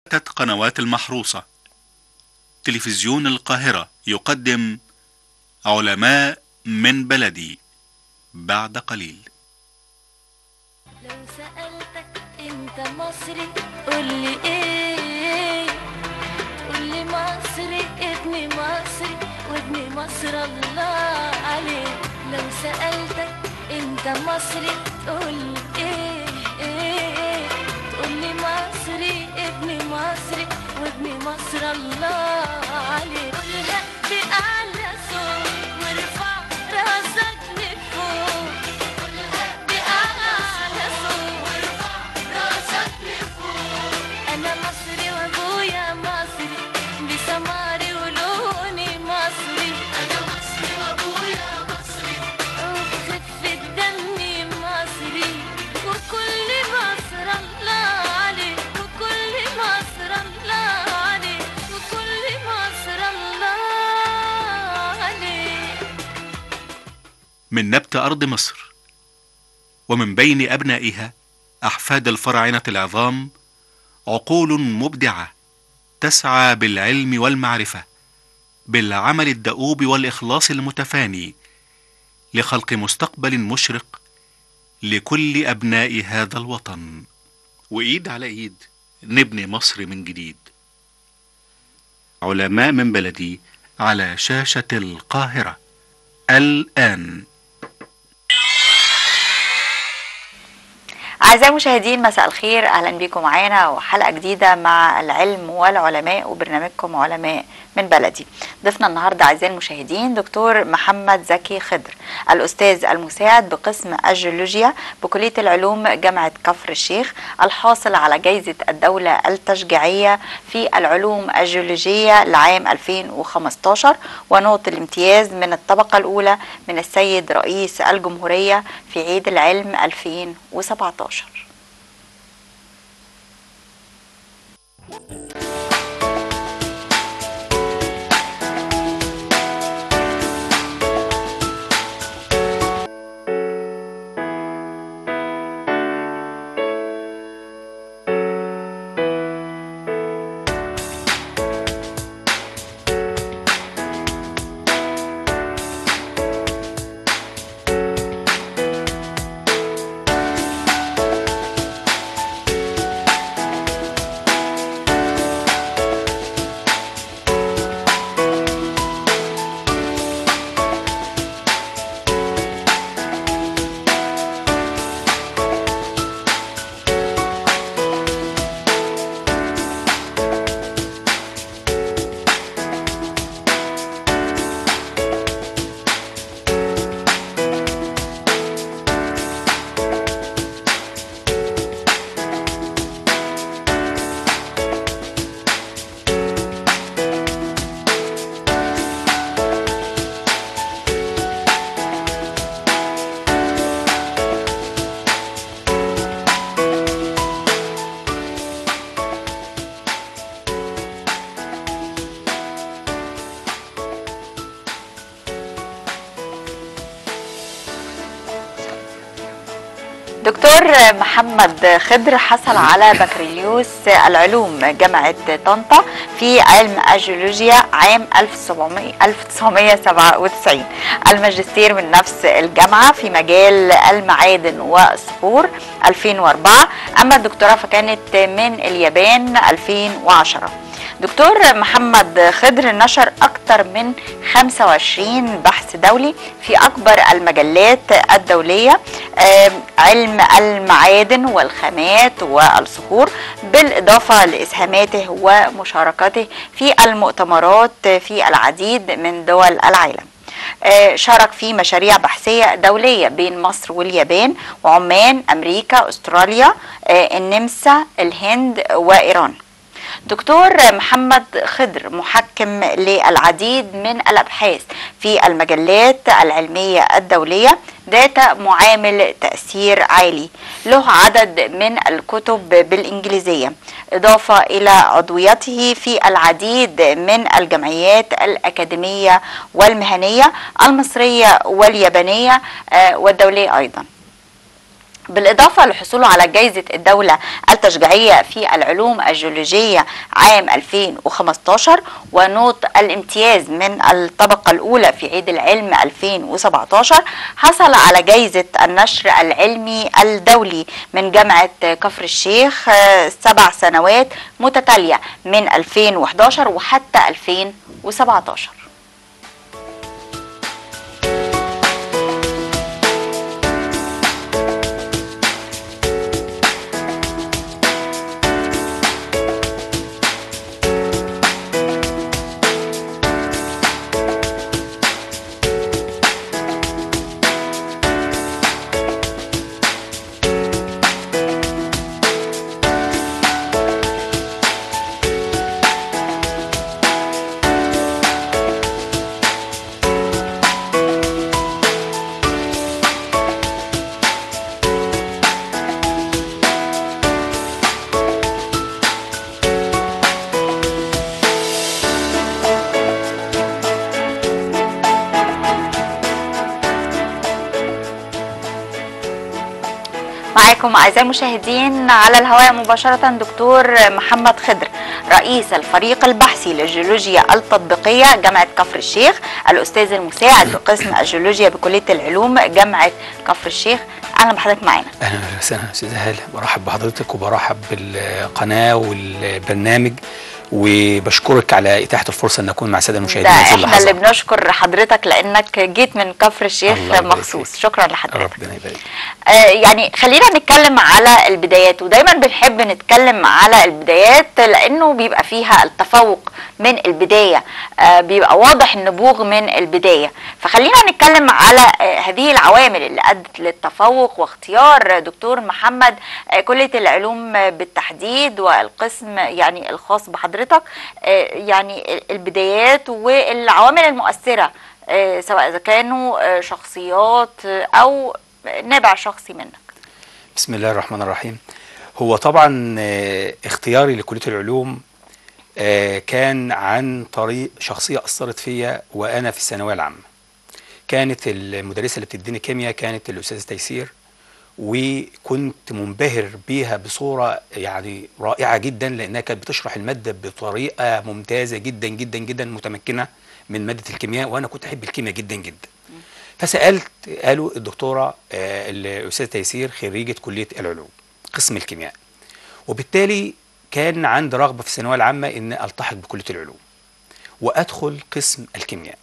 قنوات المحروسة تلفزيون القاهرة يقدم علماء من بلدي بعد قليل لو سألتك انت مصري قولي ايه تقولي مصري ابني مصري وابني مصر الله عليه لو سألتك انت مصري تقولي ايه ايه تقولي مصري ابني مصري وابني مصر الله عليه قولها بأعلى صوت وارفع راسك لفوق بأعلى صوت راسك لفوق أنا مصري وأبويا مصري بسماري ولوني مصري أنا مصري وأبويا مصري وبخفة دمي مصري وكل مصر الله عليه وكل مصر الله عليه وكل مصر الله عليه من نبت أرض مصر ومن بين أبنائها أحفاد الفراعنة العظام عقول مبدعة تسعى بالعلم والمعرفة بالعمل الدؤوب والإخلاص المتفاني لخلق مستقبل مشرق لكل أبناء هذا الوطن وإيد على إيد نبني مصر من جديد علماء من بلدي على شاشة القاهرة الآن أعزائي المشاهدين مساء الخير أهلا بكم معانا وحلقة جديدة مع العلم والعلماء وبرنامجكم علماء من بلدي ضيفنا النهاردة أعزائي المشاهدين دكتور محمد زكي خضر الأستاذ المساعد بقسم الجيولوجيا بكلية العلوم جامعة كفر الشيخ الحاصل على جائزة الدولة التشجيعية في العلوم الجيولوجية لعام 2015 ونقطة الامتياز من الطبقة الأولى من السيد رئيس الجمهورية في عيد العلم 2017 دكتور محمد خضر حصل على بكالوريوس العلوم جامعة طنطا في علم الجيولوجيا عام 1700 1997 الماجستير من نفس الجامعة في مجال المعادن والصخور 2004 أما الدكتوراه فكانت من اليابان 2010 دكتور محمد خضر نشر أكثر من 25 بحث دولي في أكبر المجلات الدولية آه، علم المعادن والخامات والصخور بالإضافة لإسهاماته ومشاركته في المؤتمرات في العديد من دول العالم آه، شارك في مشاريع بحثية دولية بين مصر واليابان وعمان أمريكا أستراليا آه، النمسا الهند وإيران دكتور محمد خضر محكم للعديد من الابحاث في المجلات العلميه الدوليه ذات معامل تاثير عالي له عدد من الكتب بالانجليزيه اضافه الى عضويته في العديد من الجمعيات الاكاديميه والمهنيه المصريه واليابانيه آه، والدوليه ايضا بالإضافة لحصوله على جائزة الدولة التشجيعية في العلوم الجيولوجية عام 2015 ونوط الامتياز من الطبقة الأولى في عيد العلم 2017 حصل على جائزة النشر العلمي الدولي من جامعة كفر الشيخ آه، سبع سنوات متتالية من 2011 وحتى 2017 معاكم أعزائي المشاهدين على الهواء مباشرة دكتور محمد خضر رئيس الفريق البحثي للجيولوجيا التطبيقية جامعة كفر الشيخ الأستاذ المساعد بقسم الجيولوجيا بكلية العلوم جامعة كفر الشيخ أهلا بحضرتك معانا اهلا وسهلا استاذ هاله برحب بحضرتك وبرحب بالقناه والبرنامج وبشكرك على اتاحه الفرصه ان اكون مع الساده ده المشاهدين هذه احنا اللي اللحظه بنشكر حضرتك لأنك جيت من كفر الشيخ الله يبارك مخصوص فيك. شكرا لحضرتك ربنا يبارك آه، يعني خلينا نتكلم على البدايات ودايما بنحب نتكلم على البدايات لانه بيبقى فيها التفوق من البدايه آه، بيبقى واضح النبوغ من البدايه فخلينا نتكلم على آه، هذه العوامل اللي ادت للتفوق واختيار دكتور محمد آه، كليه العلوم آه، بالتحديد والقسم يعني الخاص بحضرتك آه، يعني البدايات والعوامل المؤثره آه، سواء اذا كانوا آه، شخصيات آه، او نابع شخصي منك بسم الله الرحمن الرحيم هو طبعا آه، اختياري لكليه العلوم آه، كان عن طريق شخصيه اثرت فيا وانا في الثانويه العامه كانت المدرسه اللي بتديني كيمياء كانت الاستاذه تيسير وكنت منبهر بيها بصوره يعني رائعه جدا لانها كانت بتشرح الماده بطريقه ممتازه جدا جدا جدا متمكنه من ماده الكيمياء وانا كنت احب الكيمياء جدا جدا فسالت قالوا الدكتوره آه، الاستاذه تيسير خريجه كليه العلوم قسم الكيمياء وبالتالي كان عندي رغبه في الثانويه العامه ان التحق بكليه العلوم وادخل قسم الكيمياء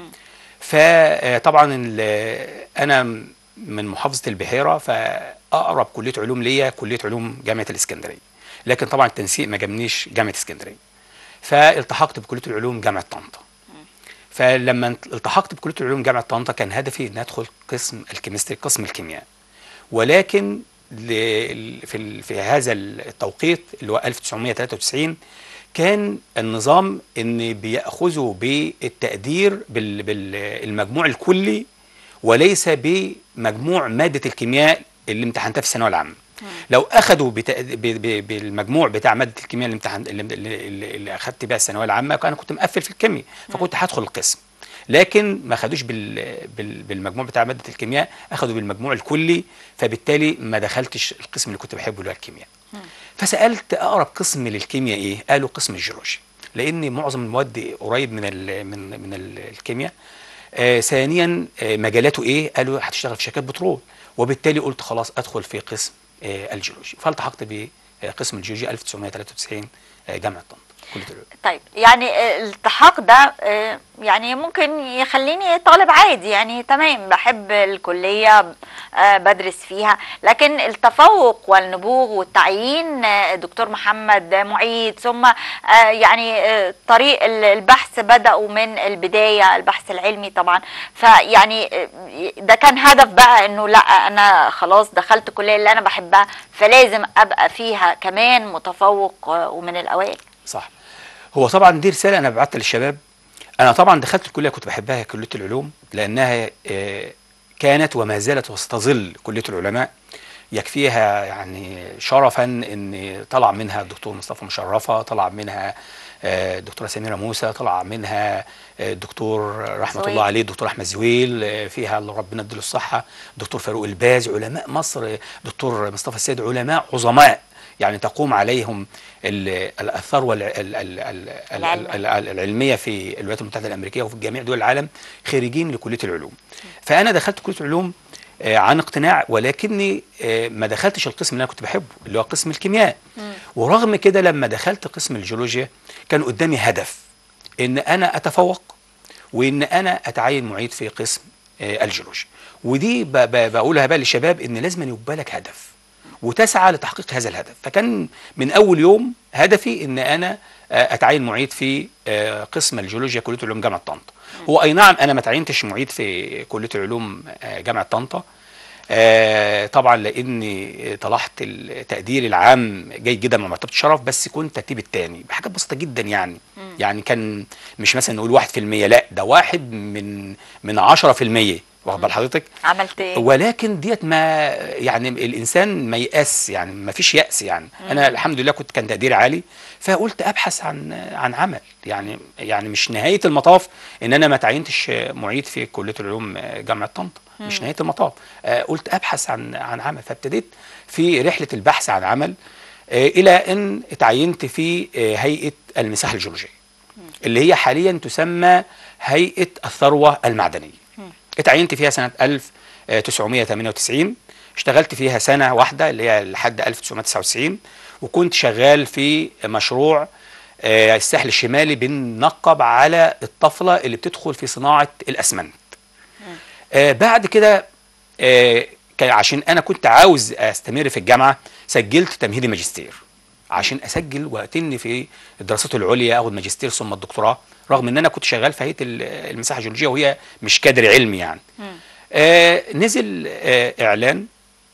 فطبعا ال- انا من محافظه البحيره فاقرب كليه علوم ليا كليه علوم جامعه الاسكندريه لكن طبعا التنسيق ما جابنيش جامعه اسكندريه فالتحقت بكليه العلوم جامعه طنطا فلما التحقت بكليه العلوم جامعه طنطا كان هدفي ان ادخل قسم الكيمستري قسم الكيمياء ولكن ل- في ال- في هذا التوقيت اللي هو 1993 كان النظام ان بياخذوا بالتقدير بال- بالمجموع الكلي وليس بمجموع ماده الكيمياء اللي امتحنتها في الثانويه العامه لو اخذوا بتق- ب- ب- بالمجموع بتاع ماده الكيمياء اللي امتحن اللي, اللي, اللي اخذت بيها الثانويه العامه انا كنت مقفل في الكيمياء فكنت هدخل القسم لكن ما خدوش بال بال بالمجموع بتاع ماده الكيمياء اخذوا بالمجموع الكلي فبالتالي ما دخلتش القسم اللي كنت بحبه اللي هو الكيمياء فسالت اقرب قسم للكيمياء ايه قالوا قسم الجيولوجيا لان معظم المواد قريب من ال من من ال- الكيمياء آه ثانيا آه مجالاته ايه قالوا هتشتغل في شركات بترول وبالتالي قلت خلاص ادخل في قسم آه الجيولوجيا فالتحقت بقسم الجيولوجيا 1993 آه جامعه طنطا كليه العلوم طيب يعني آه، الالتحاق ده آه، يعني ممكن يخليني طالب عادي يعني تمام بحب الكلية آه، بدرس فيها لكن التفوق والنبوغ والتعيين آه، دكتور محمد معيد ثم آه، يعني آه، طريق ال- البحث بدأوا من البداية البحث العلمي طبعا فيعني آه، ده كان هدف بقى انه لا انا خلاص دخلت كلية اللي انا بحبها فلازم ابقى فيها كمان متفوق آه، ومن الاوائل صح هو طبعا دي رساله انا بعتها للشباب انا طبعا دخلت الكليه كنت بحبها كليه العلوم لانها آه، كانت وما زالت وستظل كليه العلماء يكفيها يعني شرفا ان طلع منها الدكتور مصطفى مشرفه طلع منها آه، الدكتوره سميره موسى طلع منها آه، الدكتور رحمه زويل. الله عليه الدكتور احمد زويل آه، فيها اللي ربنا يديله الصحه الدكتور فاروق الباز علماء مصر آه، دكتور مصطفى السيد علماء عظماء يعني تقوم عليهم ال- ال- الثروه الع- ال- ال- ال- ال- العلم. ال- ال- العلميه في الولايات المتحده الامريكيه وفي جميع دول العالم خريجين لكليه العلوم فانا دخلت كليه العلوم آه، عن اقتناع ولكني آه، ما دخلتش القسم اللي انا كنت بحبه اللي هو قسم الكيمياء ورغم كده لما دخلت قسم الجيولوجيا كان قدامي هدف ان انا اتفوق وان انا اتعين معيد في قسم آه، الجيولوجيا ودي ب- ب- بقولها بقى للشباب ان لازم يبقى لك هدف وتسعى لتحقيق هذا الهدف فكان من اول يوم هدفي ان انا آه، اتعين معيد في آه، قسم الجيولوجيا كليه العلوم جامعه طنطا هو اي نعم انا ما تعينتش معيد في كليه العلوم آه، جامعه طنطا آه، طبعا لاني طلعت التقدير العام جيد جدا مع مرتبه الشرف بس كنت ترتيب الثاني بحاجات بسيطه جدا يعني يعني كان مش مثلا نقول 1% لا ده واحد من من 10% واخد بال حضرتك عملت ايه ولكن ديت ما يعني الانسان ما يأس يعني ما فيش يأس يعني انا الحمد لله كنت كان تقديري عالي فقلت ابحث عن عن عمل يعني يعني مش نهايه المطاف ان انا ما تعينتش معيد في كليه العلوم جامعه طنطا مش نهايه المطاف آه، قلت ابحث عن عن عمل فابتديت في رحله البحث عن عمل آه، الى ان اتعينت في آه، هيئه المساحه الجيولوجيه اللي هي حاليا تسمى هيئه الثروه المعدنيه اتعينت فيها سنة 1998 اشتغلت فيها سنة واحدة اللي هي لحد 1999 وكنت شغال في مشروع آه، الساحل الشمالي بننقب على الطفلة اللي بتدخل في صناعة الأسمنت آه، بعد كده آه، كان عشان أنا كنت عاوز أستمر في الجامعة سجلت تمهيدي ماجستير عشان اسجل واتني في الدراسات العليا اخد ماجستير ثم الدكتوراه رغم ان انا كنت شغال في هيئه ال- المساحه الجيولوجيه وهي مش كادر علمي يعني آه نزل آه اعلان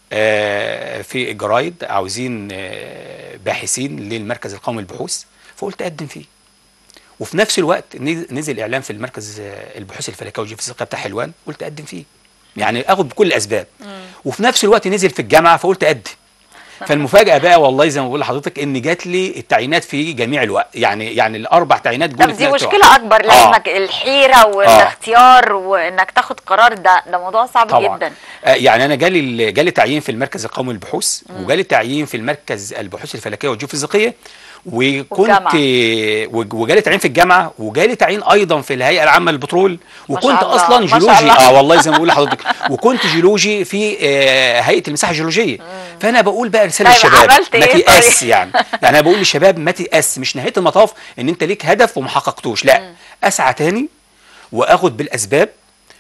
آه في الجرايد عاوزين آه باحثين للمركز القومي للبحوث فقلت اقدم فيه وفي نفس الوقت نز- نزل اعلان في المركز آه، البحوث الفلكيه والجيوفيزيقيه بتاع حلوان قلت اقدم فيه يعني اخد بكل الاسباب وفي نفس الوقت نزل في الجامعه فقلت اقدم فالمفاجاه بقى والله زي ما بقول لحضرتك ان جات لي التعيينات في جميع الوقت يعني يعني الاربع تعيينات جم طب في دي نفس الوقت. مشكلة أكبر آه. لعلمك الحيرة والاختيار وإنك تاخد قرار ده ده موضوع صعب طبعا جدا آه يعني انا جالي ال- جالي تعيين في المركز القومي للبحوث وجالي تعيين في المركز البحوث الفلكيه والجيوفيزيقيه وكنت والجامعة. وج- وجالي تعيين في الجامعه وجالي تعيين ايضا في الهيئه العامه للبترول ما شاء وكنت الله، اصلا ما شاء جيولوجي الله. اه والله زي ما بقول لحضرتك وكنت جيولوجي في آه هيئه المساحه الجيولوجيه فانا بقول بقى رساله طيب للشباب عملت ما إيه تيأس طيب؟ يعني يعني انا بقول للشباب ما تيأس مش نهايه المطاف ان انت ليك هدف وما حققتوش لا اسعى تاني واخد بالاسباب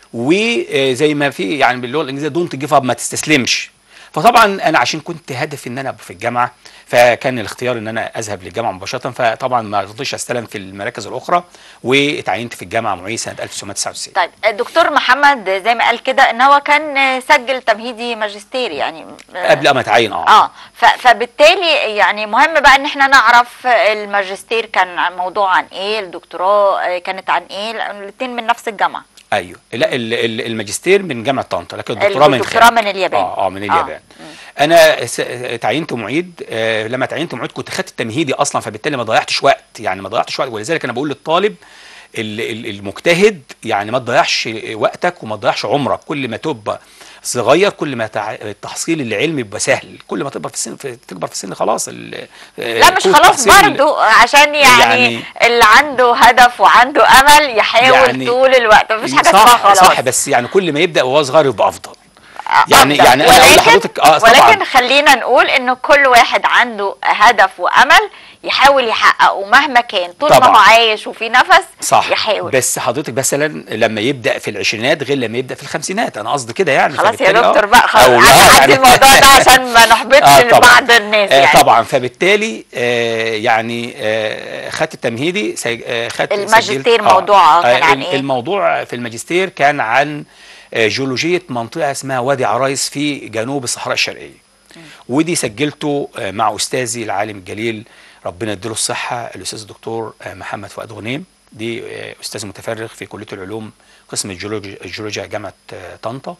وزي ما في يعني باللغه الانجليزيه دونت جيف اب ما تستسلمش فطبعا انا عشان كنت هدفي ان انا ابقى في الجامعه فكان الاختيار ان انا اذهب للجامعه مباشره فطبعا ما رضيتش استلم في المراكز الاخرى واتعينت في الجامعه معيد سنه 1999 طيب الدكتور محمد زي ما قال كده ان هو كان سجل تمهيدي ماجستير يعني قبل ما اتعين اه اه ف- فبالتالي يعني مهم بقى ان احنا نعرف الماجستير كان عن- موضوع عن ايه الدكتوراه آه، كانت عن ايه الاثنين من نفس الجامعه ايوه لا ال- ال- الماجستير من جامعه طنطا لكن الدكتوراه من الدكتوراه خارج. من اليابان. اه اه من آه. اليابان انا س- اتعينت معيد آه لما اتعينت معيد كنت خدت التمهيدي اصلا فبالتالي ما ضيعتش وقت يعني ما ضيعتش وقت ولذلك انا بقول للطالب ال- ال- المجتهد يعني ما تضيعش وقتك وما تضيعش عمرك كل ما تبقى صغير كل ما تع... التحصيل العلمي بيبقى سهل كل ما تكبر في السن في... تكبر في السن خلاص ال... لا مش قوة خلاص التحصيل- برضو عشان يعني, يعني- اللي عنده هدف وعنده امل يحاول يعني- طول الوقت مفيش حاجه صح اسمها خلاص صح بس يعني كل ما يبدا وهو صغير يبقى افضل أفضل. يعني- يعني أنا أقول ولكن لحضرتك- آه، طبعاً. ولكن خلينا نقول انه كل واحد عنده هدف وامل يحاول يحققه مهما كان طول ما طبعاً. هو عايش وفي نفس صح يحاول بس حضرتك مثلا لما يبدا في العشرينات غير لما يبدا في الخمسينات انا قصدي كده يعني خلاص يا فبالتالي آه، دكتور بقى خلاص أو عدي لا، عدي الموضوع ده عشان ما نحبطش آه، طبعاً. بعض الناس آه، يعني طبعا فبالتالي آه يعني آه خدت التمهيدي سج- آه خدت الماجستير سجلت- موضوع كان عن ال- إيه؟ الموضوع في الماجستير كان عن آه، جيولوجيه منطقه اسمها وادي عرايس في جنوب الصحراء الشرقيه ودي سجلته آه، مع استاذي العالم الجليل ربنا يديله الصحه الاستاذ الدكتور آه، محمد فؤاد غنيم دي آه، استاذ متفرغ في كليه العلوم قسم الجيولوجيا الجيولوجيا جامعه آه، طنطا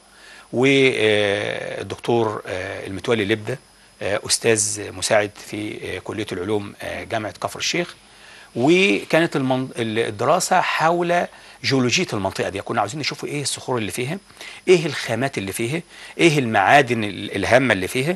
والدكتور المتولي لبده آه، استاذ مساعد في آه، كليه العلوم آه، جامعه كفر الشيخ وكانت المن... الدراسه حول جيولوجيه المنطقه دي كنا عاوزين نشوف ايه الصخور اللي فيها ايه الخامات اللي فيها ايه المعادن ال- الهامه اللي فيها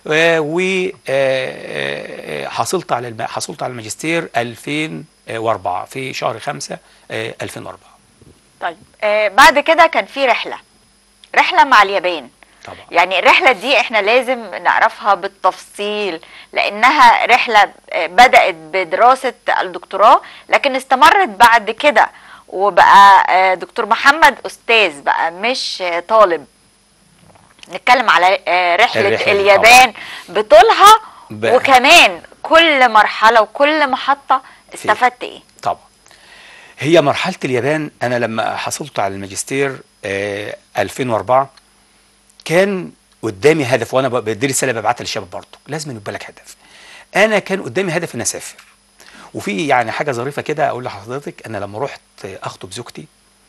وحصلت على الم... حصلت على الماجستير 2004 في شهر 5 2004 طيب آه بعد كده كان في رحله رحله مع اليابان طبعا يعني الرحلة دي احنا لازم نعرفها بالتفصيل لانها رحلة آه، بدأت بدراسة الدكتوراه لكن استمرت بعد كده وبقى آه، دكتور محمد استاذ بقى مش آه، طالب نتكلم على آه، رحلة الرحلة، اليابان بطولها ب- وكمان كل مرحلة وكل محطة استفدت ايه طبعا هي مرحلة اليابان أنا لما حصلت على الماجستير آه 2004 كان قدامي هدف وأنا ب- دي رسالة ببعتها للشباب برضه لازم يبقى لك هدف أنا كان قدامي هدف إن أسافر وفي يعني حاجة ظريفة كده أقول لحضرتك أنا لما رحت أخطب زوجتي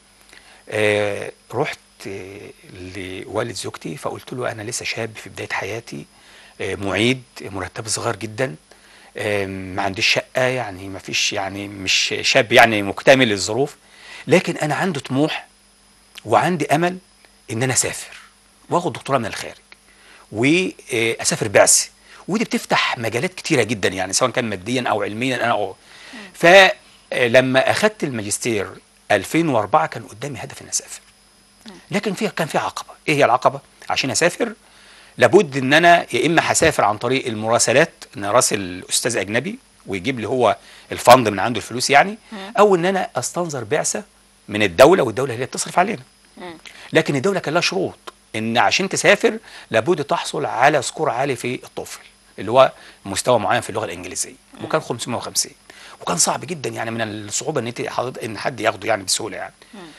آه رحت آه لوالد زوجتي فقلت له أنا لسه شاب في بداية حياتي آه معيد مرتب صغير جدا آه ما عنديش شقة يعني ما فيش يعني مش شاب يعني مكتمل الظروف لكن أنا عندي طموح وعندي أمل إن أنا أسافر وآخد دكتوراه من الخارج وأسافر بعث ودي بتفتح مجالات كتيرة جدا يعني سواء كان ماديا أو علميا أنا أو فلما أخدت الماجستير 2004 كان قدامي هدف إن أسافر لكن فيها كان في عقبة إيه هي العقبة عشان أسافر لابد ان انا يا اما هسافر عن طريق المراسلات ان اراسل استاذ اجنبي ويجيب لي هو الفند من عنده الفلوس يعني او ان انا استنظر بعثه من الدوله والدوله هي اللي بتصرف علينا لكن الدوله كان لها شروط ان عشان تسافر لابد تحصل على سكور عالي في الطفل اللي هو مستوى معين في اللغه الانجليزيه وكان 550 وكان صعب جدا يعني من الصعوبه ان انت حضرتك- ان حد ياخده يعني بسهوله يعني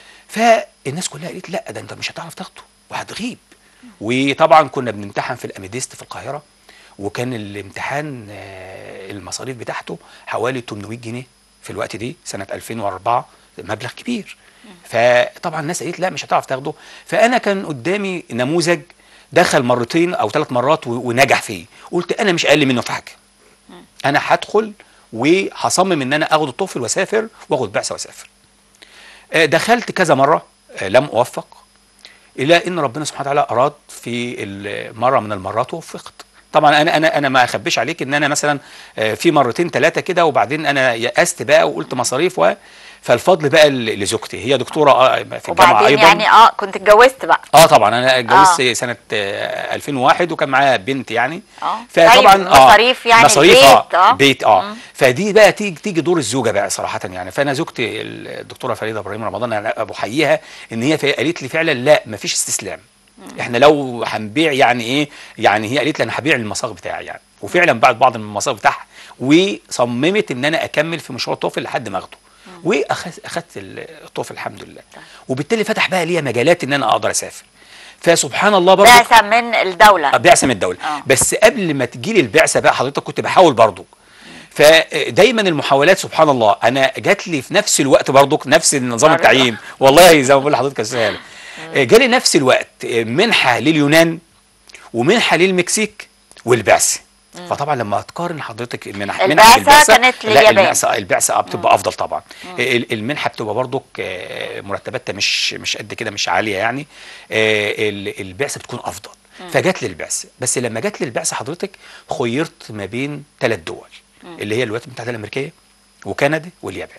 فالناس كلها قالت لا ده انت مش هتعرف تاخده وهتغيب وطبعا كنا بنمتحن في الاميديست في القاهره وكان الامتحان آه، المصاريف بتاعته حوالي 800 جنيه في الوقت دي سنه 2004 مبلغ كبير فطبعا الناس قالت لا مش هتعرف تاخده فانا كان قدامي نموذج دخل مرتين او ثلاث مرات و- ونجح فيه قلت انا مش اقل منه في حاجه انا هدخل وهصمم ان انا اخد الطفل واسافر واخد بعثه واسافر آه، دخلت كذا مره آه، لم اوفق الى ان ربنا سبحانه وتعالى اراد في ال- مره من المرات ووفقت طبعا انا انا انا ما اخبيش عليك ان انا مثلا آه، في مرتين ثلاثه كده وبعدين انا يأست بقى وقلت مصاريف و فالفضل بقى ل- لزوجتي هي دكتوره آه، في الجامعه وبعدين ايضا يعني اه كنت اتجوزت بقى اه طبعا انا اتجوزت آه. سنه آه 2001 وكان معايا بنت يعني اه فطبعا طيب مصاريف يعني مصاريف البيت، اه آه. بيت اه مم. فدي بقى تيجي تيجي دور الزوجه بقى صراحه يعني فانا زوجتي الدكتوره فريده ابراهيم رمضان انا بحييها ان هي في- قالت لي فعلا لا مفيش استسلام احنا لو هنبيع يعني ايه يعني هي قالت لي انا هبيع المصاغ بتاعي يعني وفعلا بعد بعض من المصاغ بتاعها وصممت ان انا اكمل في مشروع الطفل لحد ما اخده واخدت اخدت الطفل الحمد لله وبالتالي فتح بقى ليا مجالات ان انا اقدر اسافر فسبحان الله برضه بعثة من الدولة بعثه من الدوله آه. بس قبل ما تجيلي البعثه بقى حضرتك كنت بحاول برضو فدايما المحاولات سبحان الله انا جات لي في نفس الوقت برضو نفس النظام برضو. التعيين والله زي ما بقول لحضرتك يا استاذ هاله جالي نفس الوقت منحه لليونان ومنحه للمكسيك والبعثه فطبعا لما تقارن حضرتك المنح منح البعثة كانت لا لليابان. البعثه البعثه آه بتبقى افضل طبعا ال- المنحه بتبقى برضك آه، مرتباتها مش مش قد كده مش عاليه يعني آه، ال- البعثه بتكون افضل فجات لي البعثه بس لما جات لي البعثه حضرتك خيرت ما بين ثلاث دول اللي هي الولايات المتحده الامريكيه وكندا واليابان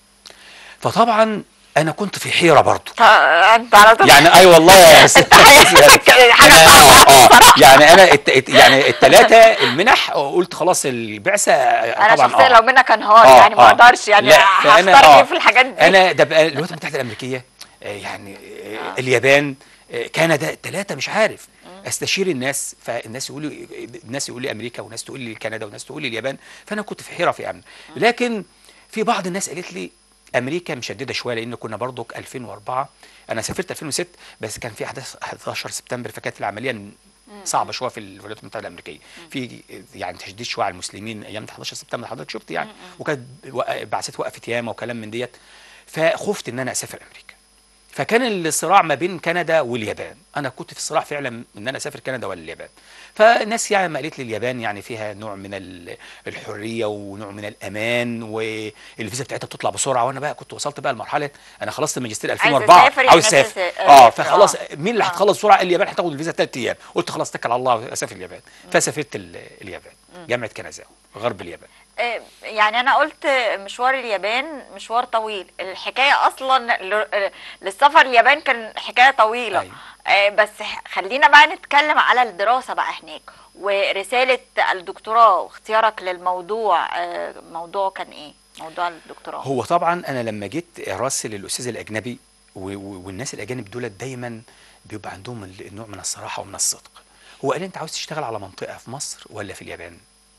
فطبعا انا كنت في حيره برضه طب انت على طول يعني اي والله يا أستاذ- حاجة أنا- صعبة آه، آه. بصراحة. يعني انا الت... الت- يعني الثلاثه المنح قلت خلاص البعثه انا طبعا شخصيا آه. لو منك انهار آه، يعني ما آه. اقدرش يعني لا، فأنا- هختار آه. ايه في الحاجات دي انا ده بقى الولايات المتحده الامريكيه آه، يعني آه، اليابان آه، كندا الثلاثه مش عارف استشير الناس فالناس يقولوا الناس يقول لي امريكا وناس تقول لي كندا وناس تقول لي اليابان فانا كنت في حيره في امن لكن في بعض الناس قالت لي امريكا مشدده شويه لان كنا برضك 2004 انا سافرت 2006 بس كان في احداث 11 سبتمبر فكانت العمليه صعبه شويه في الولايات المتحده الامريكيه في يعني تشديد شويه على المسلمين ايام 11 سبتمبر حضرتك شفت يعني وكانت وق- بعثات وقفت ياما وكلام من ديت فخفت ان انا اسافر امريكا فكان الصراع ما بين كندا واليابان انا كنت في الصراع فعلا ان انا اسافر كندا ولا اليابان فالناس يعني ما قالت لي اليابان يعني فيها نوع من ال- الحريه ونوع من الامان والفيزا بتاعتها بتطلع بسرعه وانا بقى كنت وصلت بقى لمرحله انا خلصت الماجستير 2004 أسافر يعني عاوز اسافر تس- اه تسافر، فخلاص آه. مين اللي آه. هتخلص بسرعه اليابان هتاخد الفيزا ثلاث ايام قلت خلاص اتكل على الله اسافر اليابان فسافرت ال- اليابان جامعه كنزاو غرب اليابان آه، يعني انا قلت مشوار اليابان مشوار طويل الحكايه اصلا ل- للسفر اليابان كان حكايه طويله أيوة. آه، بس ح- خلينا بقى نتكلم على الدراسه بقى هناك ورساله الدكتوراه واختيارك للموضوع آه، موضوع كان ايه موضوع الدكتوراه هو طبعا انا لما جيت اراسل الاستاذ الاجنبي و- و- والناس الاجانب دولت دايما بيبقى عندهم ال- النوع من الصراحه ومن الصدق هو قال لي انت عاوز تشتغل على منطقه في مصر ولا في اليابان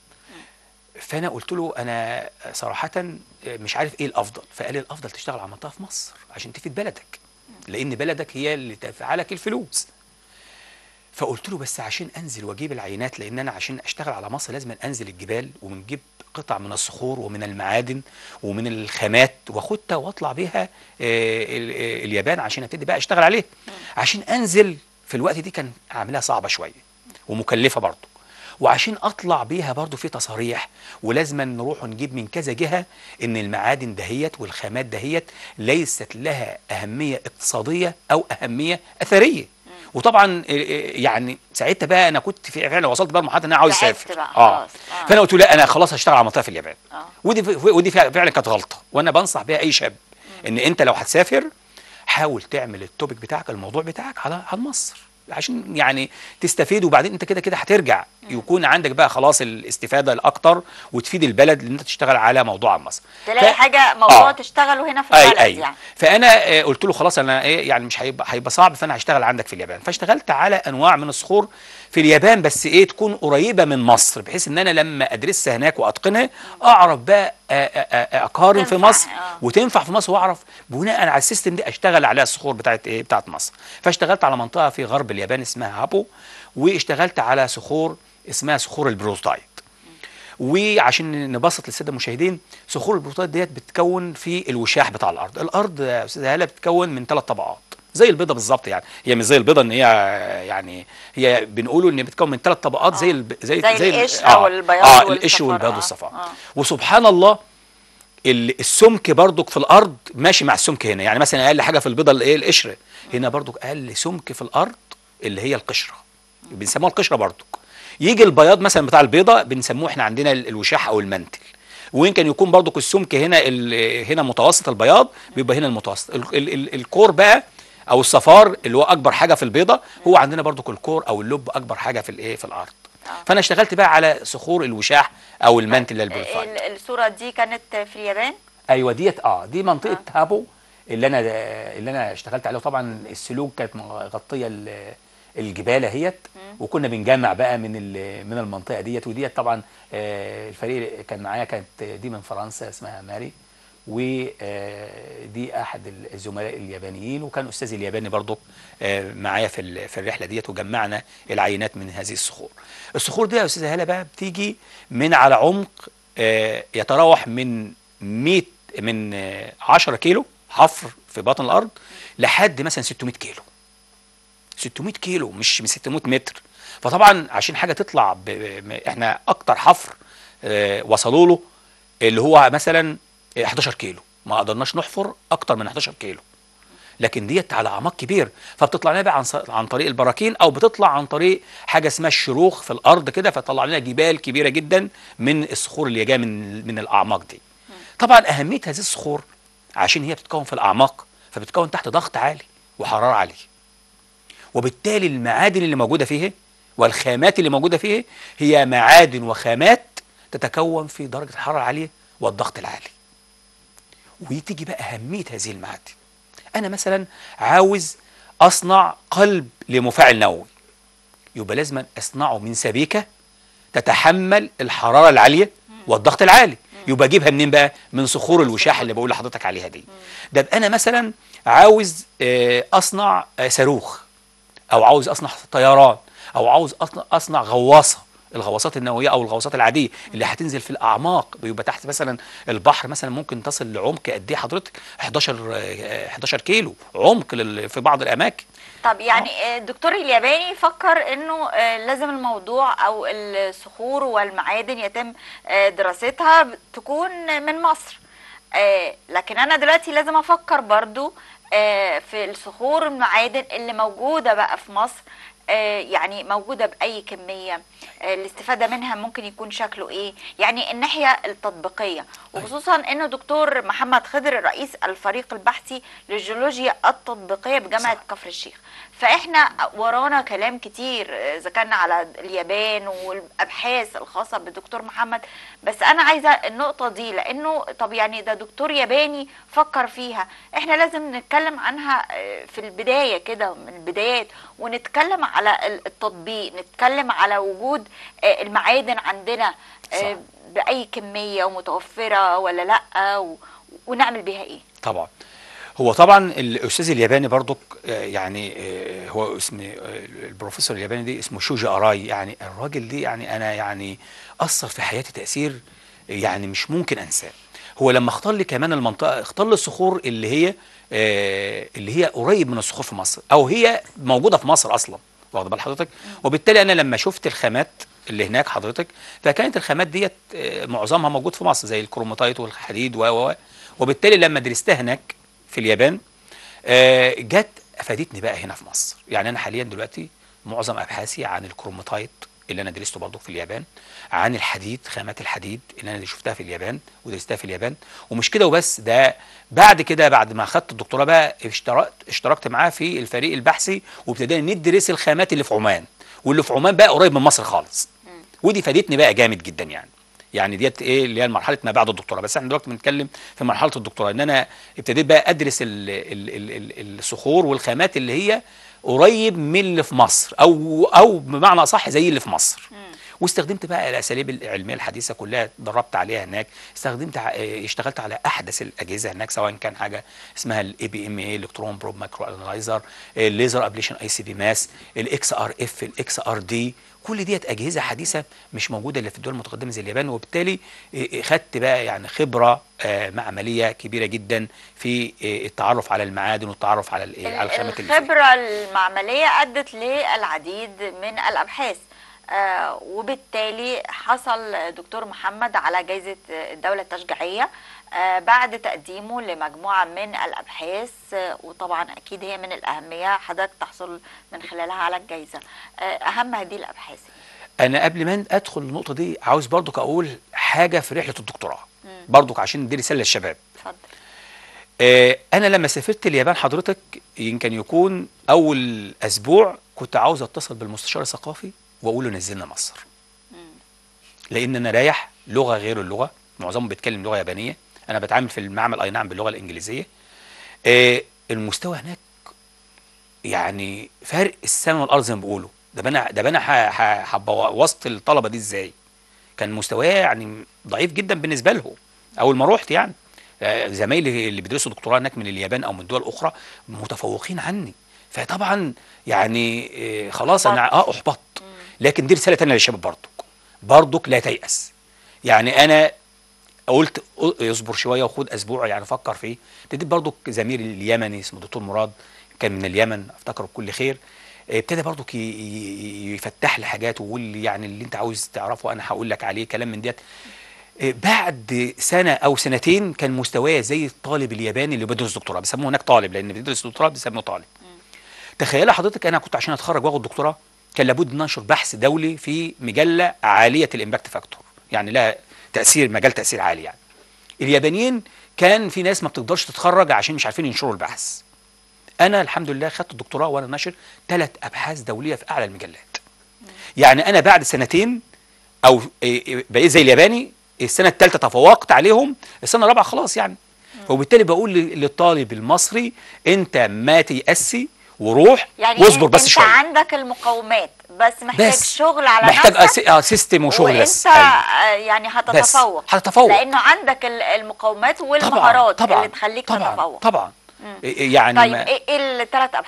فانا قلت له انا صراحه مش عارف ايه الافضل فقال لي الافضل تشتغل على منطقه في مصر عشان تفيد بلدك لان بلدك هي اللي تدفع لك الفلوس فقلت له بس عشان انزل واجيب العينات لان انا عشان اشتغل على مصر لازم انزل الجبال ونجيب قطع من الصخور ومن المعادن ومن الخامات واخدها واطلع بيها آه، ال- آه، اليابان عشان ابتدي بقى اشتغل عليها عشان انزل في الوقت دي كان عاملها صعبه شويه ومكلفه برضه وعشان اطلع بيها برضه في تصاريح ولازم نروح نجيب من كذا جهه ان المعادن دهيت والخامات دهيت ليست لها اهميه اقتصاديه او اهميه اثريه وطبعا آه، آه، يعني ساعتها بقى انا كنت في فعلا وصلت بقى لمرحله ان انا عاوز تعبت اسافر بقى اه خلاص. آه. فانا قلت له لا انا خلاص هشتغل على منطقه في اليابان آه. ودي ودي فعلا كانت غلطه وانا بنصح بيها اي شاب ان انت لو هتسافر حاول تعمل التوبيك بتاعك الموضوع بتاعك على على مصر عشان يعني تستفيد وبعدين انت كده كده هترجع يكون عندك بقى خلاص الاستفاده الاكتر وتفيد البلد ان انت تشتغل على موضوع عن مصر تلاقي ف- حاجه موضوع آه. تشتغله هنا في البلد اي اي يعني فانا آه، قلت له خلاص انا ايه يعني مش هيبقى هيبقى صعب فانا هشتغل عندك في اليابان فاشتغلت على انواع من الصخور في اليابان بس ايه تكون قريبه من مصر بحيث ان انا لما ادرسها هناك واتقنها اعرف بقى آه، آه، آه، اقارن في تنفع، مصر آه. وتنفع في مصر واعرف بناء على السيستم دي اشتغل عليها الصخور بتاعت ايه بتاعت مصر فاشتغلت على منطقه في غرب اليابان اسمها هابو واشتغلت على صخور اسمها صخور البروتايت وعشان نبسط للساده المشاهدين صخور البروتايت ديت بتتكون في الوشاح بتاع الارض الارض يا استاذه هاله بتتكون من ثلاث طبقات زي البيضه بالظبط يعني هي مش زي البيضه ان هي يعني هي بنقوله ان بتتكون من ثلاث طبقات زي الب... زي زي ال- القشر أو البياض اه والصفار، القشر والبياض آه، والصفار آه. وسبحان الله ال- السمك برضك في الارض ماشي مع السمك هنا يعني مثلا اقل حاجه في البيضه الايه القشر هنا برضك اقل سمك في الارض اللي هي القشره بنسموها القشره برضك يجي البياض مثلا بتاع البيضه بنسموه احنا عندنا ال- الوشاح او المنتل ويمكن يكون برضك السمك هنا ال- هنا متوسط البياض بيبقى هنا المتوسط ال- ال- ال- الكور بقى او الصفار اللي هو اكبر حاجه في البيضه هو عندنا برضك الكور او اللب اكبر حاجه في الايه في الارض فانا اشتغلت بقى على صخور الوشاح او المنتل للبروفايل ال- الصوره دي كانت في اليابان ايوه ديت اه دي منطقه هابو اللي انا اللي انا اشتغلت عليها طبعا السلوك كانت مغطيه ال- الجبال اهيت وكنا بنجمع بقى من ال- من المنطقه ديت وديت طبعا آه، الفريق اللي كان معايا كانت دي من فرنسا اسمها ماري ودي احد الزملاء اليابانيين وكان استاذ الياباني برضو آه، معايا في ال- في الرحله ديت وجمعنا العينات من هذه الصخور الصخور دي يا استاذه هاله بقى بتيجي من على عمق آه، يتراوح من 100 من آه، 10 كيلو حفر في بطن الارض لحد مثلا 600 كيلو 600 كيلو مش من 600 متر فطبعا عشان حاجه تطلع ب... ب- احنا اكتر حفر آه، وصلوا له اللي هو مثلا 11 كيلو ما قدرناش نحفر اكتر من 11 كيلو لكن ديت على اعماق كبير فبتطلع لنا بقى عن, ص- عن طريق البراكين او بتطلع عن طريق حاجه اسمها الشروخ في الارض كده فتطلع لنا جبال كبيره جدا من الصخور اللي جايه من من الاعماق دي طبعا اهميه هذه الصخور عشان هي بتتكون في الاعماق فبتتكون تحت ضغط عالي وحراره عاليه وبالتالي المعادن اللي موجوده فيه والخامات اللي موجوده فيه هي معادن وخامات تتكون في درجه الحراره العاليه والضغط العالي وتيجي بقى اهميه هذه المعادن انا مثلا عاوز اصنع قلب لمفاعل نووي يبقى لازم اصنعه من سبيكه تتحمل الحراره العاليه والضغط العالي يبقى اجيبها منين بقى من صخور الوشاح اللي بقول لحضرتك عليها دي ده يبقى انا مثلا عاوز آه، اصنع آه، صاروخ او عاوز اصنع طيران او عاوز اصنع اصنع غواصه الغواصات النوويه او الغواصات العاديه اللي هتنزل في الاعماق بيبقى تحت مثلا البحر مثلا ممكن تصل لعمق قد ايه حضرتك 11 آه، 11 كيلو عمق لل- في بعض الاماكن طب يعني آه، الدكتور الياباني فكر انه آه، لازم الموضوع او الصخور والمعادن يتم آه، دراستها ب- تكون من مصر آه، لكن انا دلوقتي لازم افكر برضو آه، في الصخور والمعادن اللي موجودة بقى في مصر آه، يعني موجودة بأي كمية آه، الاستفادة منها ممكن يكون شكله ايه يعني الناحية التطبيقية وخصوصا انه دكتور محمد خضر رئيس الفريق البحثي للجيولوجيا التطبيقية بجامعة صح. كفر الشيخ فاحنا ورانا كلام كتير آه، اذا كان على اليابان والابحاث الخاصه بالدكتور محمد بس انا عايزه النقطه دي لانه طب يعني ده دكتور ياباني فكر فيها احنا لازم نتكلم عنها آه، في البدايه كده من البدايات ونتكلم على ال- التطبيق نتكلم على وجود آه، المعادن عندنا آه، صح. باي كميه ومتوفره ولا لا و- ونعمل بيها ايه طبعا هو طبعا الاستاذ الياباني برضك آه، يعني آه، هو اسم آه، البروفيسور الياباني دي اسمه شوجي اراي يعني الراجل دي يعني انا يعني اثر في حياتي تاثير يعني مش ممكن انساه هو لما اختار لي كمان المنطقه اختار لي الصخور اللي هي آه، اللي هي قريب من الصخور في مصر او هي موجوده في مصر اصلا واخد بال حضرتك وبالتالي انا لما شفت الخامات اللي هناك حضرتك فكانت الخامات ديت آه، معظمها موجود في مصر زي الكروماتايت والحديد و و و. وبالتالي لما درستها هناك في اليابان آه، جت افادتني بقى هنا في مصر يعني انا حاليا دلوقتي معظم ابحاثي عن الكروماتايت اللي انا درسته برضه في اليابان عن الحديد خامات الحديد اللي انا شفتها في اليابان ودرستها في اليابان ومش كده وبس ده بعد كده بعد ما اخدت الدكتوراه بقى اشتركت اشتركت معاه في الفريق البحثي وابتدينا ندرس الخامات اللي في عمان واللي في عمان بقى قريب من مصر خالص ودي فادتني بقى جامد جدا يعني يعني ديت ايه اللي هي مرحله ما بعد الدكتوراه بس احنا دلوقتي بنتكلم في مرحله الدكتوراه ان انا ابتديت بقى ادرس ال ال ال ال الصخور والخامات اللي هي قريب من اللي في مصر او او بمعنى اصح زي اللي في مصر واستخدمت بقى الاساليب العلميه الحديثه كلها اتدربت عليها هناك استخدمت ع- اه، اشتغلت على احدث الاجهزه هناك سواء كان حاجه اسمها الاي بي ام اي الكترون بروب مايكرو انالايزر الليزر ابليشن اي سي بي ماس الاكس ار اف الاكس ار دي كل ديت اجهزه حديثه مش موجوده الا في الدول المتقدمه زي اليابان وبالتالي اه، اه، خدت بقى يعني خبره اه، معمليه كبيره جدا في اه، التعرف على المعادن والتعرف على ال- على الخامات اللي فيها. الخبرة المعملية أدت للعديد من الأبحاث آه وبالتالي حصل دكتور محمد على جائزة الدولة التشجيعية آه بعد تقديمه لمجموعة من الأبحاث آه وطبعا أكيد هي من الأهمية حضرتك تحصل من خلالها على الجائزة آه أهم هذه الأبحاث انا قبل ما ادخل النقطه دي عاوز برضك اقول حاجه في رحله الدكتوراه برضك عشان دي رساله للشباب اتفضل آه، انا لما سافرت اليابان حضرتك يمكن يكون اول اسبوع كنت عاوز اتصل بالمستشار الثقافي واقول له نزلنا مصر لان انا رايح لغه غير اللغه معظمهم بيتكلم لغه يابانيه انا بتعامل في المعمل اي نعم باللغه الانجليزيه آه، المستوى هناك يعني فرق السماء والارض زي ما بيقولوا ده انا ده انا ح- ح- هبقى وسط الطلبه دي ازاي كان مستواه يعني ضعيف جدا بالنسبه لهم اول ما رحت يعني آه، زمايلي اللي بيدرسوا دكتوراه هناك من اليابان او من دول اخرى متفوقين عني فطبعا يعني آه، خلاص انا اه احبط لكن دي رساله تانية للشباب برضك برضك لا تيأس يعني انا قلت اصبر شويه وخد اسبوع يعني فكر فيه ابتديت برضك زميلي اليمني اسمه دكتور مراد كان من اليمن افتكره بكل خير ابتدى برضك ي- ي- يفتح لي حاجات ويقول لي يعني اللي انت عاوز تعرفه انا هقول لك عليه كلام من ديت إيه، بعد سنه او سنتين كان مستواي زي الطالب الياباني اللي بيدرس دكتوراه بيسموه هناك طالب لان بيدرس دكتوراه بيسموه طالب تخيل حضرتك انا كنت عشان اتخرج واخد دكتوراه كان لابد ان انشر بحث دولي في مجله عاليه الامباكت فاكتور يعني لها تاثير مجال تاثير عالي يعني اليابانيين كان في ناس ما بتقدرش تتخرج عشان مش عارفين ينشروا البحث انا الحمد لله خدت الدكتوراه وانا ناشر ثلاث ابحاث دوليه في اعلى المجلات يعني انا بعد سنتين او إيه إيه بقيت زي الياباني السنه الثالثه تفوقت عليهم السنه الرابعه خلاص يعني وبالتالي بقول لل- للطالب المصري انت ما تيأسي وروح يعني واصبر بس انت شويه عندك المقومات بس محتاج بس شغل على محتاج نفسك أس- آه، سيستم وشغل بس وانت أيوة. آه، يعني هتتفوق هتتفوق. لانه عندك ال- المقومات طبعا والمهارات طبعا اللي تخليك طبعا تتفوق طبعا إيه- يعني طيب ما- ايه ايه الثلاث ابحاث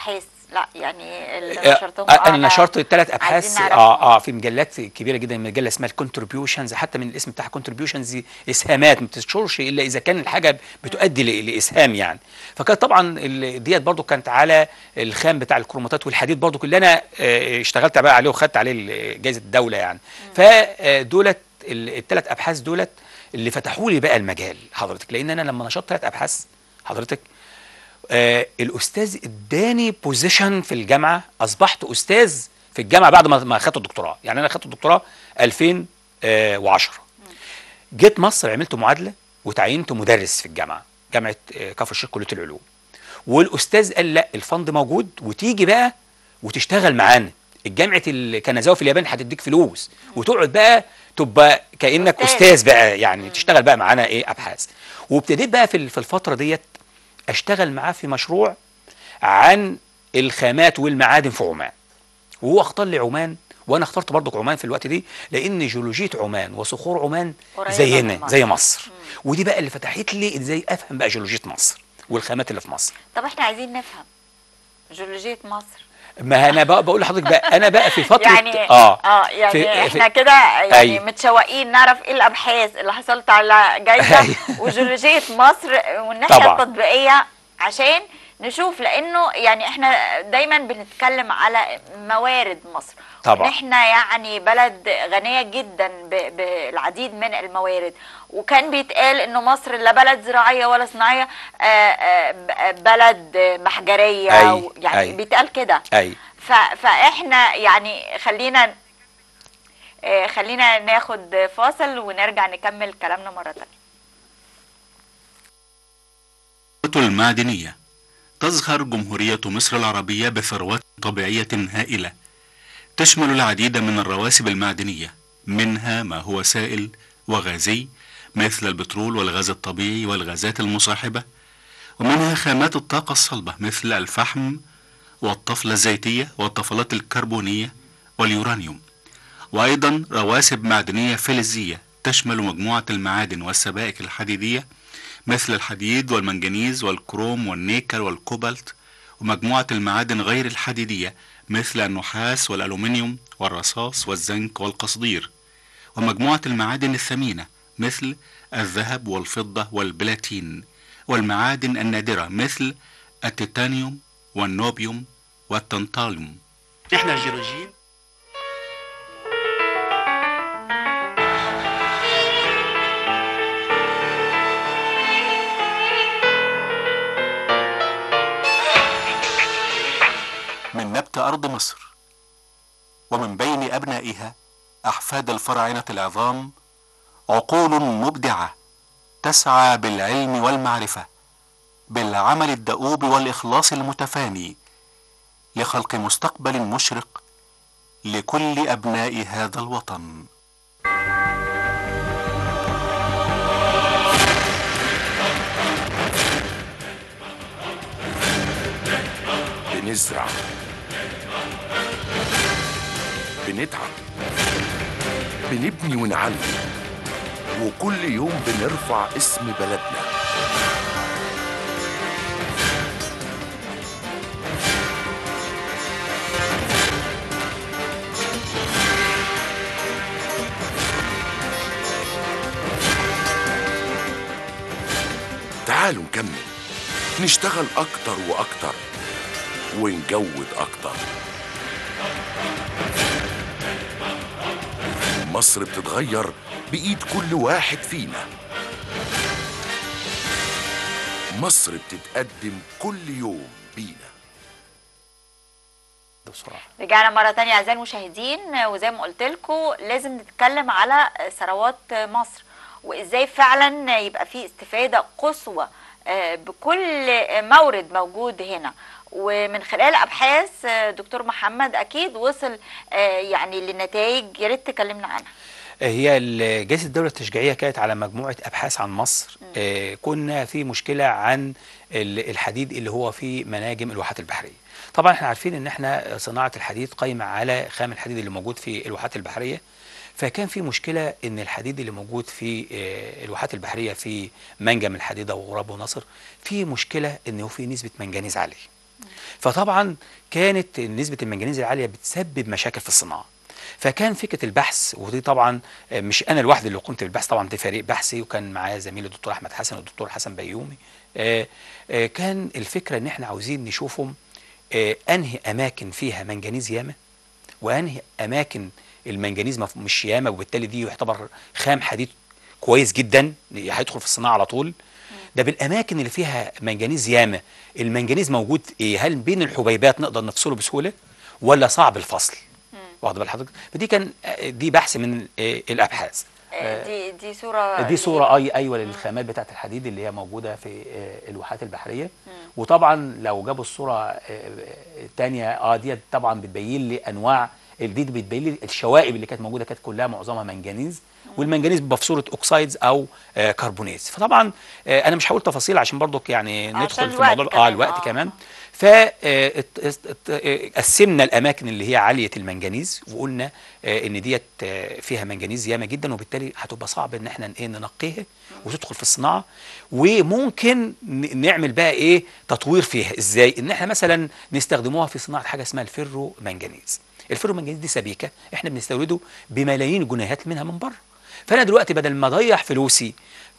لا يعني اللي آه، نشرتهم آه، انا نشرت ثلاث ابحاث عايزين نعرف. اه اه في مجلات كبيره جدا مجله اسمها الكونتريبيوشنز حتى من الاسم بتاعها كونتريبيوشنز اسهامات ما بتنشرش الا اذا كان الحاجه بتؤدي ل- لاسهام يعني فكانت طبعا ال- ديت برضو كانت على الخام بتاع الكروماتات والحديد برضو اللي انا آه، اشتغلت بقى عليه وخدت عليه ال- جائزه الدوله يعني فدولت الثلاث ابحاث دولت اللي فتحوا لي بقى المجال حضرتك لان انا لما نشرت ثلاث ابحاث حضرتك آه الاستاذ اداني بوزيشن في الجامعه اصبحت استاذ في الجامعه بعد ما ما اخدت الدكتوراه يعني انا اخدت الدكتوراه 2010 جيت مصر عملت معادله وتعينت مدرس في الجامعه جامعه آه، كفر الشيخ كليه العلوم والاستاذ قال لا الفند موجود وتيجي بقى وتشتغل معانا الجامعه الكنزاوي في اليابان هتديك فلوس وتقعد بقى تبقى كانك أستاذ. استاذ بقى يعني تشتغل بقى معانا ايه ابحاث وابتديت بقى في ال- في الفتره ديت اشتغل معاه في مشروع عن الخامات والمعادن في عمان وهو اختار لي عمان وانا اخترت برضك عمان في الوقت دي لان جيولوجيه عمان وصخور عمان قريبة من زينا مصر. زي مصر ودي بقى اللي فتحت لي ازاي افهم بقى جيولوجيه مصر والخامات اللي في مصر طب احنا عايزين نفهم جيولوجيه مصر ما انا بقى بقول لحضرتك بقى انا بقى في فتره يعني اه اه يعني في- احنا في- كده يعني أيوة. متشوقين نعرف ايه الابحاث اللي حصلت على جايزه أيوة. وجيولوجيه مصر والناحيه طبعا. التطبيقيه عشان نشوف لانه يعني احنا دايما بنتكلم على موارد مصر طبعا. وإن احنا يعني بلد غنيه جدا ب- بالعديد من الموارد وكان بيتقال انه مصر لا بلد زراعيه ولا صناعيه آه، آه، ب- بلد محجريه أي، و- يعني أي. بيتقال كده اي ف- فاحنا يعني خلينا آه، خلينا ناخد فاصل ونرجع نكمل كلامنا مرة تانية المعدنية تزخر جمهورية مصر العربية بثروات طبيعية هائلة تشمل العديد من الرواسب المعدنية منها ما هو سائل وغازي مثل البترول والغاز الطبيعي والغازات المصاحبة ومنها خامات الطاقة الصلبة مثل الفحم والطفلة الزيتية والطفلات الكربونية واليورانيوم وأيضا رواسب معدنية فلزية تشمل مجموعة المعادن والسبائك الحديدية مثل الحديد والمنجنيز والكروم والنيكل والكوبالت ومجموعة المعادن غير الحديدية مثل النحاس والألومنيوم والرصاص والزنك والقصدير ومجموعة المعادن الثمينة مثل الذهب والفضة والبلاتين والمعادن النادرة مثل التيتانيوم والنوبيوم والتنطاليوم احنا الجيولوجيين من نبت أرض مصر ومن بين أبنائها أحفاد الفراعنة العظام عقول مبدعة تسعى بالعلم والمعرفة بالعمل الدؤوب والإخلاص المتفاني لخلق مستقبل مشرق لكل أبناء هذا الوطن بنزرع بنتعب بنبني ونعلي وكل يوم بنرفع اسم بلدنا تعالوا نكمل نشتغل أكتر وأكتر ونجود أكتر مصر بتتغير بإيد كل واحد فينا مصر بتتقدم كل يوم بينا بسرعه رجعنا مرة تانية أعزائي المشاهدين وزي ما قلت لكم لازم نتكلم على ثروات مصر وإزاي فعلا يبقى في استفادة قصوى آه، بكل مورد موجود هنا ومن خلال أبحاث آه، دكتور محمد أكيد وصل آه، يعني لنتائج يا ريت تكلمنا عنها هي ال- جائزة الدولة التشجيعية كانت على مجموعة أبحاث عن مصر آه، كنا في مشكلة عن ال- الحديد اللي هو في مناجم الواحات البحرية طبعا احنا عارفين ان احنا صناعة الحديد قايمة على خام الحديد اللي موجود في الواحات البحرية فكان في مشكلة ان الحديد اللي موجود في آه، الواحات البحرية في منجم الحديدة وغراب ونصر في مشكلة انه في نسبة منجنيز عالية فطبعا كانت نسبه المنجنيز العاليه بتسبب مشاكل في الصناعه فكان فكره البحث ودي طبعا آه، مش انا لوحدي اللي قمت بالبحث طبعا ده فريق بحثي وكان معايا زميلي الدكتور احمد حسن والدكتور حسن بيومي آه، آه، كان الفكره ان احنا عاوزين نشوفهم آه، انهي اماكن فيها منجنيز ياما وانهي اماكن المنجنيز مف- مش ياما وبالتالي دي يعتبر خام حديد كويس جدا هيدخل في الصناعه على طول ده بالاماكن اللي فيها منجنيز ياما المنجنيز موجود ايه هل بين الحبيبات نقدر نفصله بسهوله ولا صعب الفصل واخد بال حضرتك فدي كان آه، دي بحث من آه، الابحاث آه، دي دي صوره دي صورة أي أيوة للخامات بتاعة الحديد اللي هي موجودة في آه، الواحات البحرية وطبعا لو جابوا الصورة آه، آه، تانية اه ديت طبعا بتبين لي أنواع دي بتبين لي الشوائب اللي كانت موجودة كانت كلها معظمها منجنيز والمنجنيز بيبقى في صورة أوكسايدز أو آه، كربونيز فطبعا آه، أنا مش هقول تفاصيل عشان برضك يعني عشان ندخل في الوقت الموضوع كمان، اه الوقت آه. كمان فقسمنا الاماكن اللي هي عاليه المنجنيز وقلنا آه، ان ديت آه، فيها منجنيز ياما جدا وبالتالي هتبقى صعب ان احنا ايه ننقيها وتدخل في الصناعه وممكن ن- نعمل بقى ايه تطوير فيها ازاي ان احنا مثلا نستخدموها في صناعه حاجه اسمها الفيرو منجنيز الفيرو منجنيز دي سبيكه احنا بنستورده بملايين الجنيهات منها من بره فانا دلوقتي بدل ما اضيع فلوسي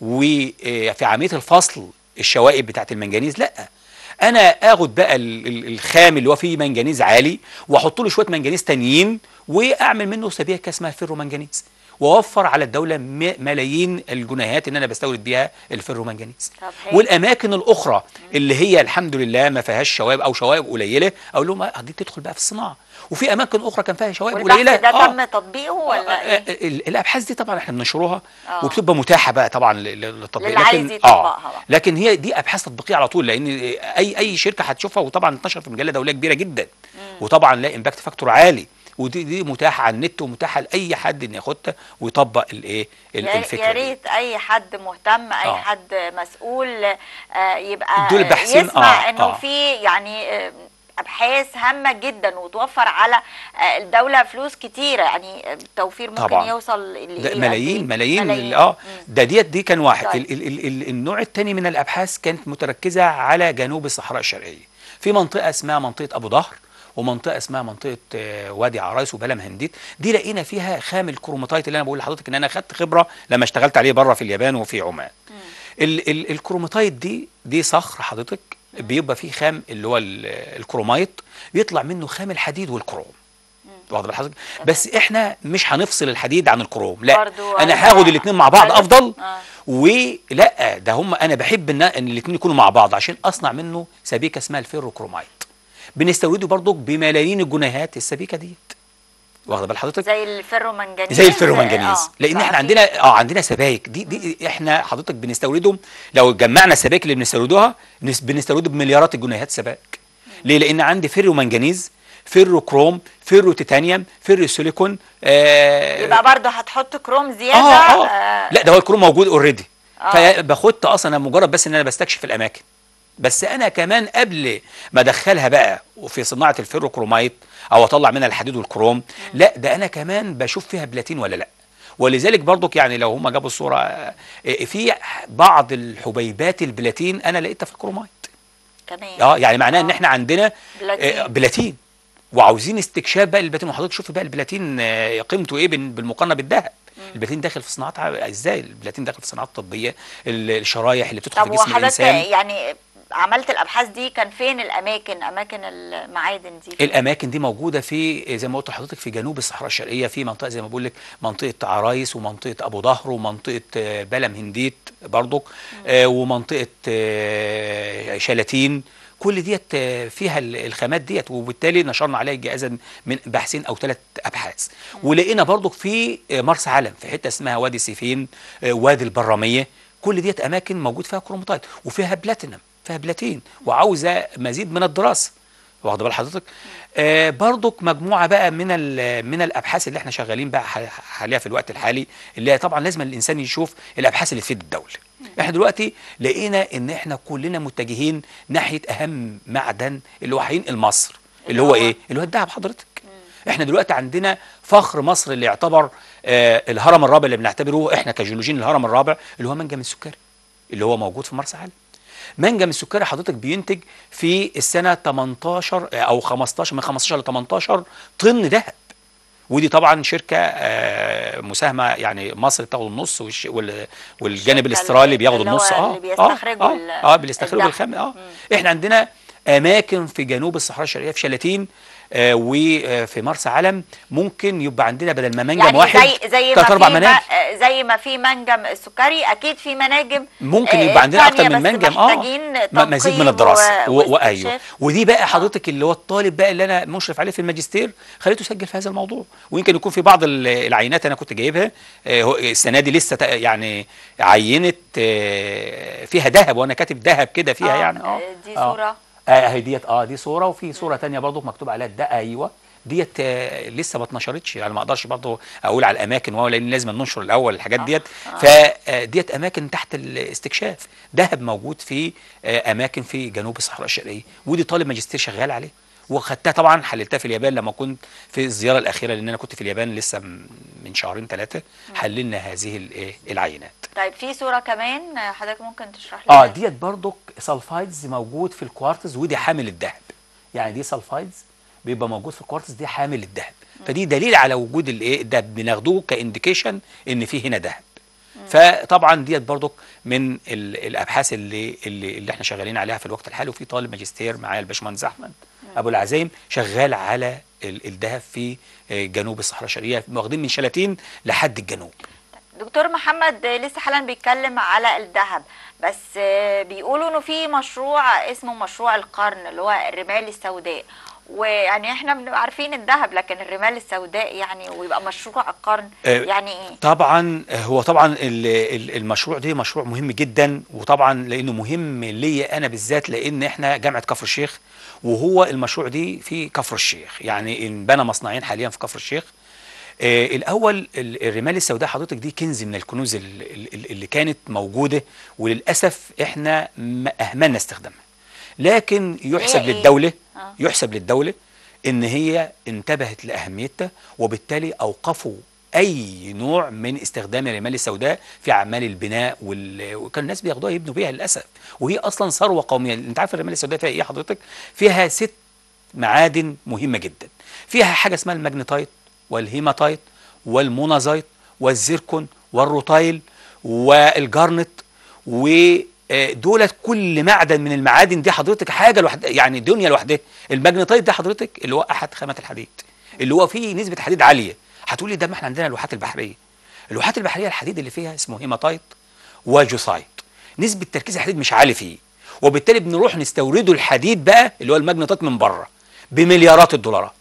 وفي عمليه الفصل الشوائب بتاعت المنجنيز لا انا اخد بقى ال- ال- الخام اللي هو فيه منجنيز عالي واحط له شويه منجنيز تانيين واعمل منه سبيكه اسمها فيرو منجنيز واوفر على الدوله م- ملايين الجنيهات ان انا بستورد بيها الفيرو منجنيز طب حلو. والاماكن الاخرى اللي هي الحمد لله ما فيهاش شوائب او شوائب قليله اقول لهم آه، دي تدخل بقى في الصناعه وفي اماكن اخرى كان فيها شوائب والبحث قليله ده آه. تم تطبيقه ولا آه، ايه؟ ال- الابحاث دي طبعا احنا بننشروها آه. وبتبقى متاحه بقى طبعا لل- للتطبيق للي عايز لكن يطبقها بقى. لكن هي دي ابحاث تطبيقيه على طول لان اي اي شركه هتشوفها وطبعا انتشر في مجله دوليه كبيره جدا وطبعا لا امباكت فاكتور عالي ودي دي متاحه على النت ومتاحه لاي حد ان ياخدها ويطبق الايه ال- يا- الفكره يا دي. ريت اي حد مهتم اي آه. حد مسؤول آه، يبقى دول باحثين، يسمع آه، انه آه. في يعني آه، ابحاث هامه جدا وتوفر على آه، الدوله فلوس كتيره يعني التوفير ممكن طبعاً. يوصل ده لايه ملايين قد إيه؟ ملايين, ملايين. اه مم. ده ديت دي كان واحد طيب. ال ال ال ال النوع الثاني من الابحاث كانت متركزه على جنوب الصحراء الشرقيه في منطقه اسمها منطقه ابو ظهر ومنطقه اسمها منطقه آه، وادي عرايس وبلم هنديت دي لقينا فيها خام الكروماتايت اللي انا بقول لحضرتك ان انا خدت خبره لما اشتغلت عليه بره في اليابان وفي عمان ال ال الكروماتايت دي دي صخر حضرتك بيبقى فيه خام اللي هو ال- الكرومايت بيطلع منه خام الحديد والكروم واخد بال حضرتك بس احنا مش هنفصل الحديد عن الكروم لا برضو انا هيبقى هاخد الاثنين مع بعض حلو. افضل آه. ولا ده هم انا بحب ان ان الاثنين يكونوا مع بعض عشان اصنع منه سبيكه اسمها الفيروكرومايت بنستورده برضو بملايين الجنيهات السبيكه ديت واخد بال حضرتك زي الفيرو منجنيز زي الفيرو منجنيز آه. لان احنا ففي- عندنا اه عندنا سبايك دي دي احنا حضرتك بنستوردهم لو جمعنا السبائك اللي بنستوردوها نس- بنستورده بمليارات الجنيهات سبائك ليه لان عندي فيرو منجنيز فيرو كروم فيرو تيتانيوم فيرو سيليكون آه يبقى برضه هتحط كروم زياده اه اه آه، لا ده هو الكروم موجود اوريدي آه. فباخدت اصلا انا مجرد بس ان انا بستكشف الاماكن بس انا كمان قبل ما ادخلها بقى في صناعه الفيروكرومايت او اطلع منها الحديد والكروم لا ده انا كمان بشوف فيها بلاتين ولا لا ولذلك برضك يعني لو هم جابوا الصوره آه، في بعض الحبيبات البلاتين انا لقيتها في الكرومايت كمان اه يعني معناه ان آه. احنا عندنا بلاتين. آه، بلاتين وعاوزين استكشاف بقى البلاتين وحضرتك شوف بقى البلاتين آه، قيمته ايه بال- بالمقارنه بالذهب البلاتين داخل في صناعات ع- ازاي البلاتين داخل في صناعات طبيه ال- الشرايح اللي بتدخل طب في جسم وحضرتك الانسان يعني عملت الابحاث دي كان فين الاماكن اماكن المعادن دي الاماكن دي موجوده في زي ما قلت لحضرتك في جنوب الصحراء الشرقيه في منطقه زي ما بقول لك منطقه عرايس ومنطقه ابو ظهر ومنطقه آه، بلم هنديت برضك آه، ومنطقه آه، شلاتين كل ديت آه، فيها ال- الخامات ديت وبالتالي نشرنا عليها جائزه من باحثين او ثلاث ابحاث ولقينا برضك في آه، مرسى علم في حته اسمها وادي سيفين آه، وادي البراميه كل ديت اماكن موجود فيها كروماتايت وفيها بلاتينم فيها بلاتين وعاوزه مزيد من الدراسه واخد بال حضرتك آه برضك مجموعه بقى من ال- من الابحاث اللي احنا شغالين بقى ح- حاليا في الوقت الحالي اللي هي طبعا لازم الانسان يشوف الابحاث اللي تفيد الدوله احنا دلوقتي لقينا ان احنا كلنا متجهين ناحيه اهم معدن اللي هو هينقل مصر اللي هو ايه اللي هو الذهب حضرتك احنا دلوقتي عندنا فخر مصر اللي يعتبر آه الهرم الرابع اللي بنعتبره احنا كجيولوجيين الهرم الرابع اللي هو منجم السكري اللي هو موجود في مرسى علم منجم السكري حضرتك بينتج في السنه 18 او 15 من 15 ل 18 طن ذهب ودي طبعا شركه آه، مساهمه يعني مصر بتاخد النص والش- وال- والجانب الشركة الاسترالي اللي- بياخد اللي هو النص اه اللي بيستخرجوا اه ال- اه, آه بيستخرجوا الدهب. الخام اه احنا عندنا اماكن في جنوب الصحراء الشرقيه في شلاتين آه وفي مرسى علم ممكن يبقى عندنا بدل ما منجم يعني واحد زي زي تلات ما اربع في ما مناجم زي ما في منجم السكري اكيد في مناجم ممكن آه، يبقى عندنا اكتر تانية من بس منجم اه محتاجين م- مزيد من تنقيب الدراسه و- و- وايوه واستكشاف. ودي بقى حضرتك اللي هو الطالب بقى اللي انا مشرف عليه في الماجستير خليته يسجل في هذا الموضوع ويمكن يكون في بعض ال- العينات انا كنت جايبها آه، هو السنه دي لسه تا- يعني عينه آه، فيها ذهب وانا كاتب ذهب كده فيها آه، يعني اه دي آه. صورة. اه اهي ديت اه دي صوره وفي صوره تانية برضو مكتوب عليها ده ايوه ديت آه لسه ما اتنشرتش يعني ما اقدرش برضو اقول على الاماكن وهو لان لازم ننشر الاول الحاجات ديت فديت اماكن تحت الاستكشاف دهب موجود في آه اماكن في جنوب الصحراء الشرقيه ودي طالب ماجستير شغال عليه وخدتها طبعا حللتها في اليابان لما كنت في الزياره الاخيره لان انا كنت في اليابان لسه م- من شهرين ثلاثه حللنا هذه الايه العينات طيب في صورة كمان آه، حضرتك ممكن تشرح لنا اه ديت برضك سلفايدز موجود في الكوارتز ودي حامل الذهب يعني دي سلفايدز بيبقى موجود في الكوارتز دي حامل الذهب فدي دليل على وجود الايه الذهب بناخدوه كانديكيشن ان في هنا ذهب فطبعا ديت برضك من ال- الابحاث اللي, اللي اللي احنا شغالين عليها في الوقت الحالي وفي طالب ماجستير معايا الباشمهندس احمد ابو العزايم شغال على ال- الذهب في آه، جنوب الصحراء الشرقيه واخدين من شلاتين لحد الجنوب دكتور محمد آه، لسه حالا بيتكلم على الذهب بس آه، بيقولوا انه في مشروع اسمه مشروع القرن اللي هو الرمال السوداء ويعني احنا بنبقى عارفين الذهب لكن الرمال السوداء يعني ويبقى مشروع القرن آه، يعني ايه؟ طبعا هو طبعا ال- ال- المشروع ده مشروع مهم جدا وطبعا لانه مهم ليا انا بالذات لان احنا جامعه كفر الشيخ وهو المشروع دي في كفر الشيخ يعني انبنى مصنعين حاليا في كفر الشيخ آه الاول ال- الرمال السوداء حضرتك دي كنز من الكنوز ال- ال- اللي كانت موجوده وللاسف احنا ما اهملنا استخدامها لكن يحسب هي إيه؟ للدوله آه. يحسب للدوله ان هي انتبهت لاهميتها وبالتالي اوقفوا اي نوع من استخدام الرمال السوداء في اعمال البناء وال... وكان الناس بياخدوها يبنوا بيها للاسف وهي اصلا ثروه قوميه انت عارف الرمال السوداء فيها ايه حضرتك فيها ست معادن مهمه جدا فيها حاجه اسمها الماجنيتايت والهيماتايت والمونازايت والزيركون والروتايل والجارنت ودولت كل معدن من المعادن دي حضرتك حاجه لوحدها يعني دنيا لوحدها الماجنيتايت ده حضرتك اللي هو احد خامات الحديد اللي هو فيه نسبه حديد عاليه هتقولي ده ما احنا عندنا الواحات البحريه الواحات البحريه الحديد اللي فيها اسمه هيماتايت وجوسايت نسبه تركيز الحديد مش عالي فيه وبالتالي بنروح نستورده الحديد بقى اللي هو الماجنيتايت من بره بمليارات الدولارات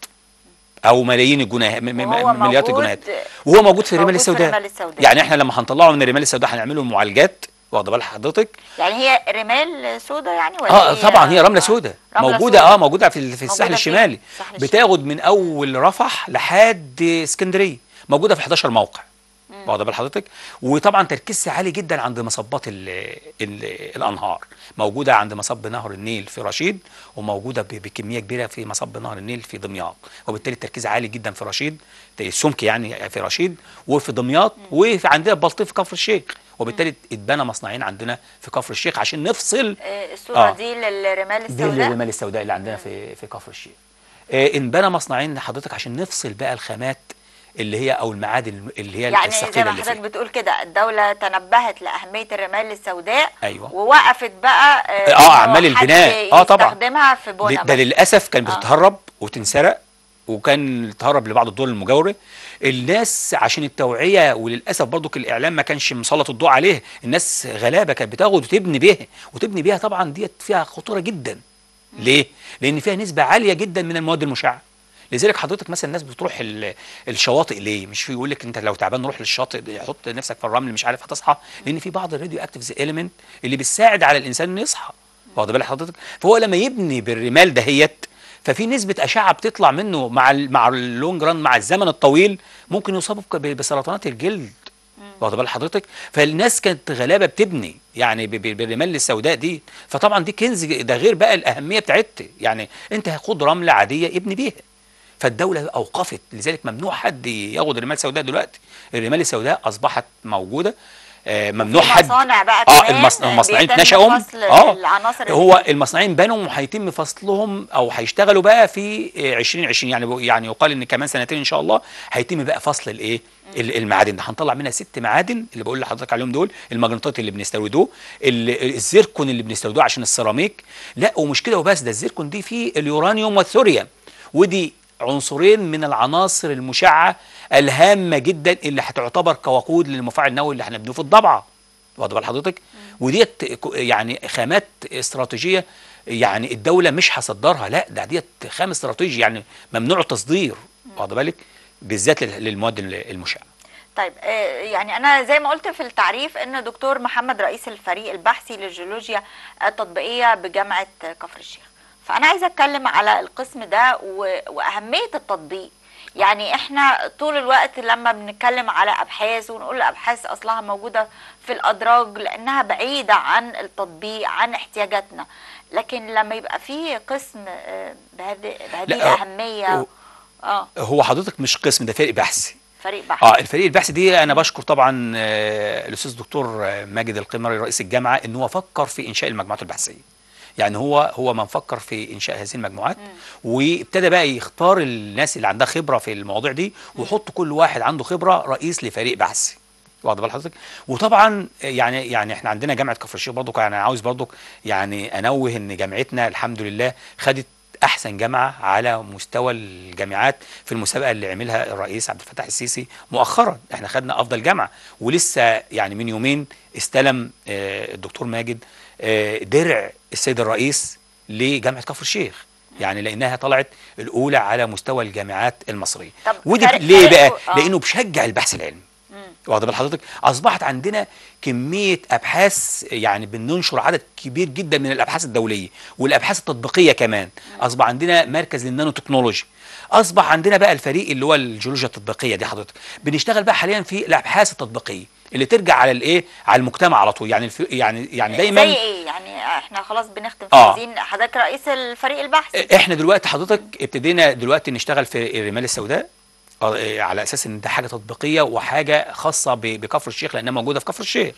او ملايين الجنيه م- م- وهو م- مليارات موجود- الجنيهات وهو موجود في الرمال موجود في السوداء الرمال السوداء. يعني احنا لما هنطلعه من الرمال السوداء هنعمله معالجات واخده بال حضرتك يعني هي رمال سودا يعني ولا اه إيه؟ طبعا هي رمله سوداء رملة موجوده سودا. اه موجوده في ال- في الساحل موجودة الشمالي فين؟ الساحل الشمالي. بتاخد من اول رفح لحد اسكندريه موجوده في 11 موقع واخده بال حضرتك وطبعا تركيزها عالي جدا عند مصبات ال ال الانهار موجوده عند مصب نهر النيل في رشيد وموجوده ب- بكميه كبيره في مصب نهر النيل في دمياط وبالتالي التركيز عالي جدا في رشيد السمك يعني في رشيد وفي دمياط وفي عندنا بلطيم في كفر الشيخ وبالتالي اتبنى مصنعين عندنا في كفر الشيخ عشان نفصل آه، الصورة آه. دي للرمال دي السوداء الرمال السوداء اللي عندنا في في كفر الشيخ آه انبنى مصنعين لحضرتك عشان نفصل بقى الخامات اللي هي او المعادن اللي هي يعني زي الثقيله ما اللي حضرتك فيها بتقول كده الدولة تنبهت لأهمية الرمال السوداء أيوة. ووقفت بقى آه، إنه أعمال حد البناء. آه، طبعا. يستخدمها في ده بنى ده مثلاً. للاسف كانت آه. بتتهرب وتنسرق وكان تهرب لبعض الدول المجاوره الناس عشان التوعيه وللاسف برضو الاعلام ما كانش مسلط الضوء عليه الناس غلابه كانت بتاخد وتبني بيها وتبني بيها طبعا ديت فيها خطوره جدا ليه لان فيها نسبه عاليه جدا من المواد المشعه لذلك حضرتك مثلا الناس بتروح ال- الشواطئ ليه مش في يقول لك انت لو تعبان روح للشاطئ حط نفسك في الرمل مش عارف هتصحى لان في بعض الراديو اكتيف اليمنت اللي بتساعد على الانسان انه يصحى واخد بالك حضرتك فهو لما يبني بالرمال دهيت ففي نسبه اشعه بتطلع منه مع ال مع اللونج ران مع الزمن الطويل ممكن يصابوا بك- بسرطانات الجلد واخد بال حضرتك فالناس كانت غلابه بتبني يعني ب- ب- بالرمال السوداء دي فطبعا دي كنز ده غير بقى الاهميه بتاعتها يعني انت خد رمله عاديه ابني بيها فالدوله اوقفت لذلك ممنوع حد ياخد الرمال السوداء دلوقتي الرمال السوداء اصبحت موجوده آه، ممنوع حد مصانع بقى اه كمان المص- المصنعين بيتم اتنشأوا فصل اه العناصر اللي هو المصنعين بنوا وهيتم فصلهم او هيشتغلوا بقى في آه، 2020 يعني بو- يعني يقال ان كمان سنتين ان شاء الله هيتم بقى فصل الايه ال- المعادن ده هنطلع منها ست معادن اللي بقول لحضرتك عليهم دول المجنطات اللي بنستوردوه ال- الزيركون اللي بنستوردوه عشان السيراميك لا ومش كده وبس ده الزيركون دي فيه اليورانيوم والثوريوم ودي عنصرين من العناصر المشعه الهامه جدا اللي هتعتبر كوقود للمفاعل النووي اللي هنبنيه في الضبعه واخد بال حضرتك وديت ك- يعني خامات استراتيجيه يعني الدوله مش هتصدرها لا ده ديت خام استراتيجي يعني ممنوع التصدير واخد بالك بالذات لل- للمواد المشعه طيب آه، يعني انا زي ما قلت في التعريف ان دكتور محمد رئيس الفريق البحثي للجيولوجيا التطبيقيه بجامعه كفر الشيخ فانا عايزه اتكلم على القسم ده و- واهميه التطبيق يعني احنا طول الوقت لما بنتكلم على ابحاث ونقول الابحاث اصلها موجوده في الادراج لانها بعيده عن التطبيق عن احتياجاتنا لكن لما يبقى في قسم آه، بهذه بهذه لا، الاهميه اه هو حضرتك مش قسم ده فريق بحثي فريق بحث اه الفريق البحثي دي انا بشكر طبعا آه، الاستاذ دكتور آه، ماجد القمري رئيس الجامعه ان هو فكر في انشاء المجموعات البحثيه يعني هو هو من فكر في انشاء هذه المجموعات وابتدى بقى يختار الناس اللي عندها خبره في المواضيع دي ويحط كل واحد عنده خبره رئيس لفريق بحثي واخد بال حضرتك وطبعا يعني يعني احنا عندنا جامعه كفر الشيخ برضك يعني عاوز برضك يعني انوه ان جامعتنا الحمد لله خدت احسن جامعه على مستوى الجامعات في المسابقه اللي عملها الرئيس عبد الفتاح السيسي مؤخرا احنا خدنا افضل جامعه ولسه يعني من يومين استلم آه، الدكتور ماجد آه، درع السيد الرئيس لجامعه كفر الشيخ يعني لانها طلعت الاولى على مستوى الجامعات المصريه طب ودي فرق- ليه بقى فرقه- آه. لانه بيشجع البحث العلمي واخد بال حضرتك اصبحت عندنا كميه ابحاث يعني بننشر عدد كبير جدا من الابحاث الدوليه والابحاث التطبيقيه كمان اصبح عندنا مركز للنانو تكنولوجي اصبح عندنا بقى الفريق اللي هو الجيولوجيا التطبيقيه دي حضرتك بنشتغل بقى حاليا في الابحاث التطبيقيه اللي ترجع على الايه على المجتمع على طول يعني الف... يعني يعني دايما زي ايه يعني احنا خلاص بنختم آه. عايزين حضرتك رئيس الفريق البحثي احنا دلوقتي حضرتك ابتدينا دلوقتي نشتغل في الرمال السوداء آه، إيه، على اساس ان ده حاجه تطبيقيه وحاجه خاصه ب- بكفر الشيخ لانها موجوده في كفر الشيخ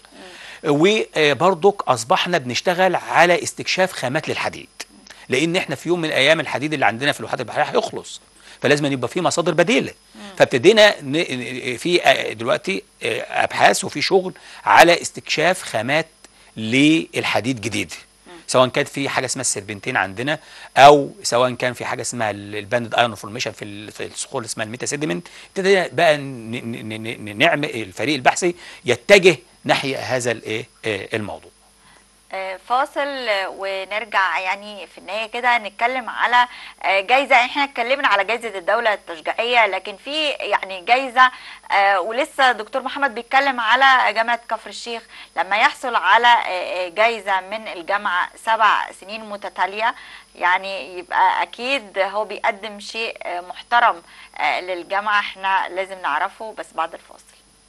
وبرضك اصبحنا بنشتغل على استكشاف خامات للحديد لان احنا في يوم من الايام الحديد اللي عندنا في الواحات البحريه هيخلص فلازم يبقى في مصادر بديله فابتدينا ن- في آه، دلوقتي آه، ابحاث وفي شغل على استكشاف خامات للحديد جديد سواء كانت في حاجه اسمها السربنتين عندنا او سواء كان في حاجه اسمها ال- الباندد ايرون فورميشن في ال- في الصخور اللي اسمها الميتا سيدمنت ابتدينا بقى ن- ن- ن- ن- نعمل الفريق البحثي يتجه ناحيه هذا الايه آه، الموضوع آه، فاصل آه، ونرجع يعني في النهايه كده نتكلم على آه، جايزه احنا اتكلمنا على جايزه الدوله التشجيعيه لكن في يعني جايزه آه، ولسه دكتور محمد بيتكلم على جامعه كفر الشيخ لما يحصل على آه، آه، جايزه من الجامعه سبع سنين متتاليه يعني يبقى اكيد هو بيقدم شيء آه، محترم آه، للجامعه احنا لازم نعرفه بس بعد الفاصل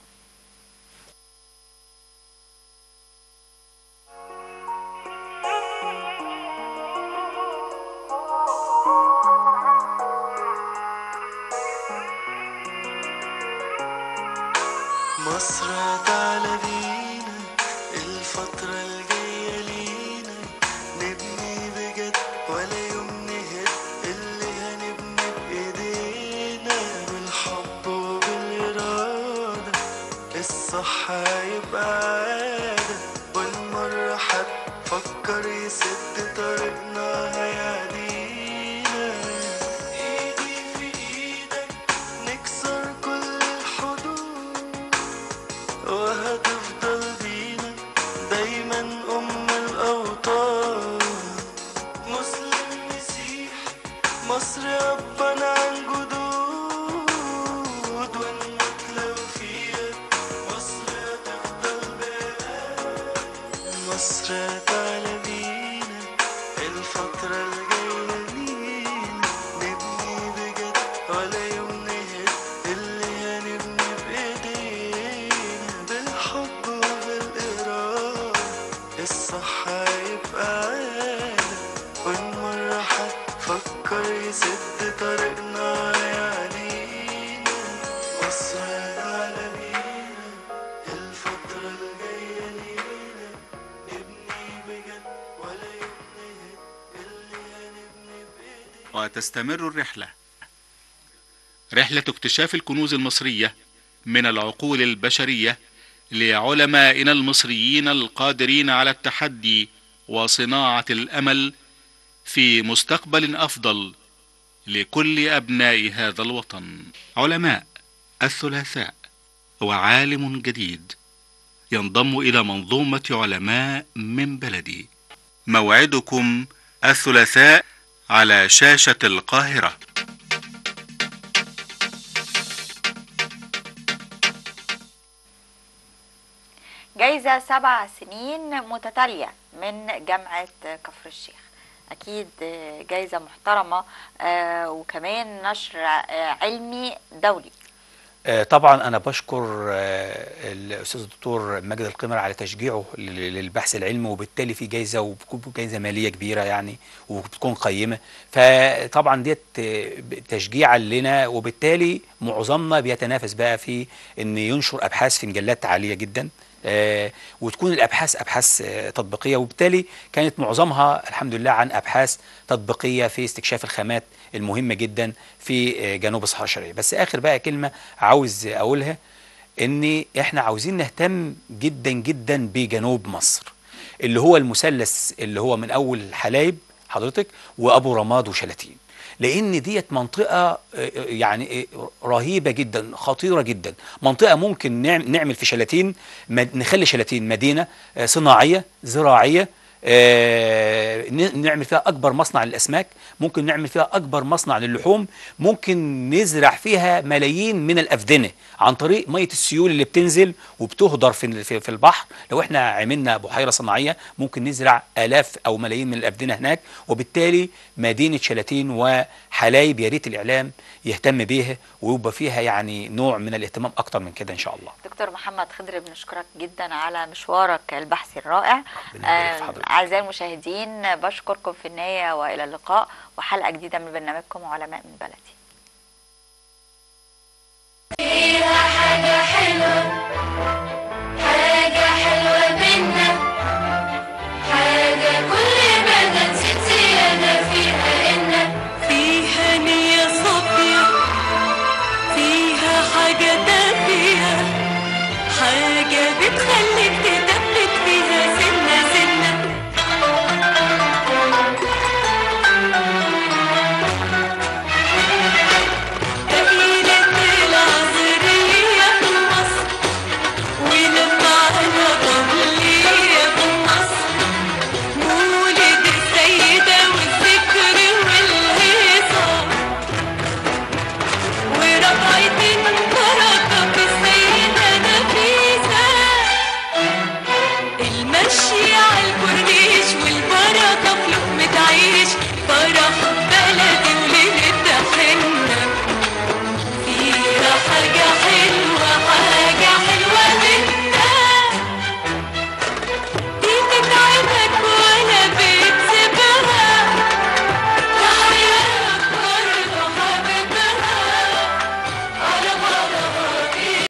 مصر تعالى بينا الفترة الجاية لينا نبني بجد ولا يوم نهد اللي هنبني بإيدينا بالحب وبالإرادة الصح هيبقى عادة والمرة هتفكر يسد طريقنا هيعدينا ايدي في ايدك نكسر كل الحدود وهتفضل بينا دايما أم الأوطان مسلم مسيحي مصر أبا عن جدود ونموت لو فيها مصر هتفضل بقى مصر تعالى بينا الفترة الجاية لينا نبني بجد ولا يوم نهد اللي هنبني بإيدينا بالحب وبالإرادة الصح هيبقى عادة والمرة هتفكر يسد طريقنا يعنينا مصر تعالى بينا الفترة الجاية وتستمر الرحلة رحلة اكتشاف الكنوز المصرية من العقول البشرية لعلمائنا المصريين القادرين على التحدي وصناعة الأمل في مستقبل أفضل لكل أبناء هذا الوطن علماء الثلاثاء وعالم جديد ينضم إلى منظومة علماء من بلدي موعدكم الثلاثاء على شاشة القاهرة جايزة سبع سنين متتالية من جامعة كفر الشيخ أكيد جايزة محترمة آه، وكمان نشر آه، علمي دولي آه، طبعا انا بشكر آه، الاستاذ الدكتور ماجد القمر على تشجيعه لل- للبحث العلمي وبالتالي في جايزه وبتكون جايزه ماليه كبيره يعني وبتكون قيمه فطبعا ديت آه، تشجيعا لنا وبالتالي معظمنا بيتنافس بقى في ان ينشر ابحاث في مجلات عاليه جدا آه، وتكون الابحاث ابحاث آه، تطبيقيه وبالتالي كانت معظمها الحمد لله عن ابحاث تطبيقيه في استكشاف الخامات المهمه جدا في آه، جنوب الصحراء الشرقيه بس اخر بقى كلمه عاوز اقولها ان احنا عاوزين نهتم جدا جدا بجنوب مصر اللي هو المثلث اللي هو من اول حلايب حضرتك وابو رماد وشلاتين لان ديت منطقه آه، آه، يعني آه، رهيبه جدا خطيره جدا منطقه ممكن نعم- نعمل في شلاتين مد- نخلي شلاتين مدينه آه، صناعيه زراعيه آه، ن- نعمل فيها اكبر مصنع للاسماك ممكن نعمل فيها اكبر مصنع للحوم ممكن نزرع فيها ملايين من الافدنه عن طريق ميه السيول اللي بتنزل وبتهدر في في في البحر لو احنا عملنا بحيره صناعيه ممكن نزرع الاف او ملايين من الافدنه هناك وبالتالي مدينه شلاتين وحلايب يا ريت الاعلام يهتم بيها ويبقى فيها يعني نوع من الاهتمام اكتر من كده ان شاء الله دكتور محمد خضر بنشكرك جدا على مشوارك البحثي الرائع ربنا يبارك في آه، حضرتك. أعزائي المشاهدين بشكركم في النهاية وإلى اللقاء وحلقة جديدة من برنامجكم علماء من بلدي فيها حاجة حلوة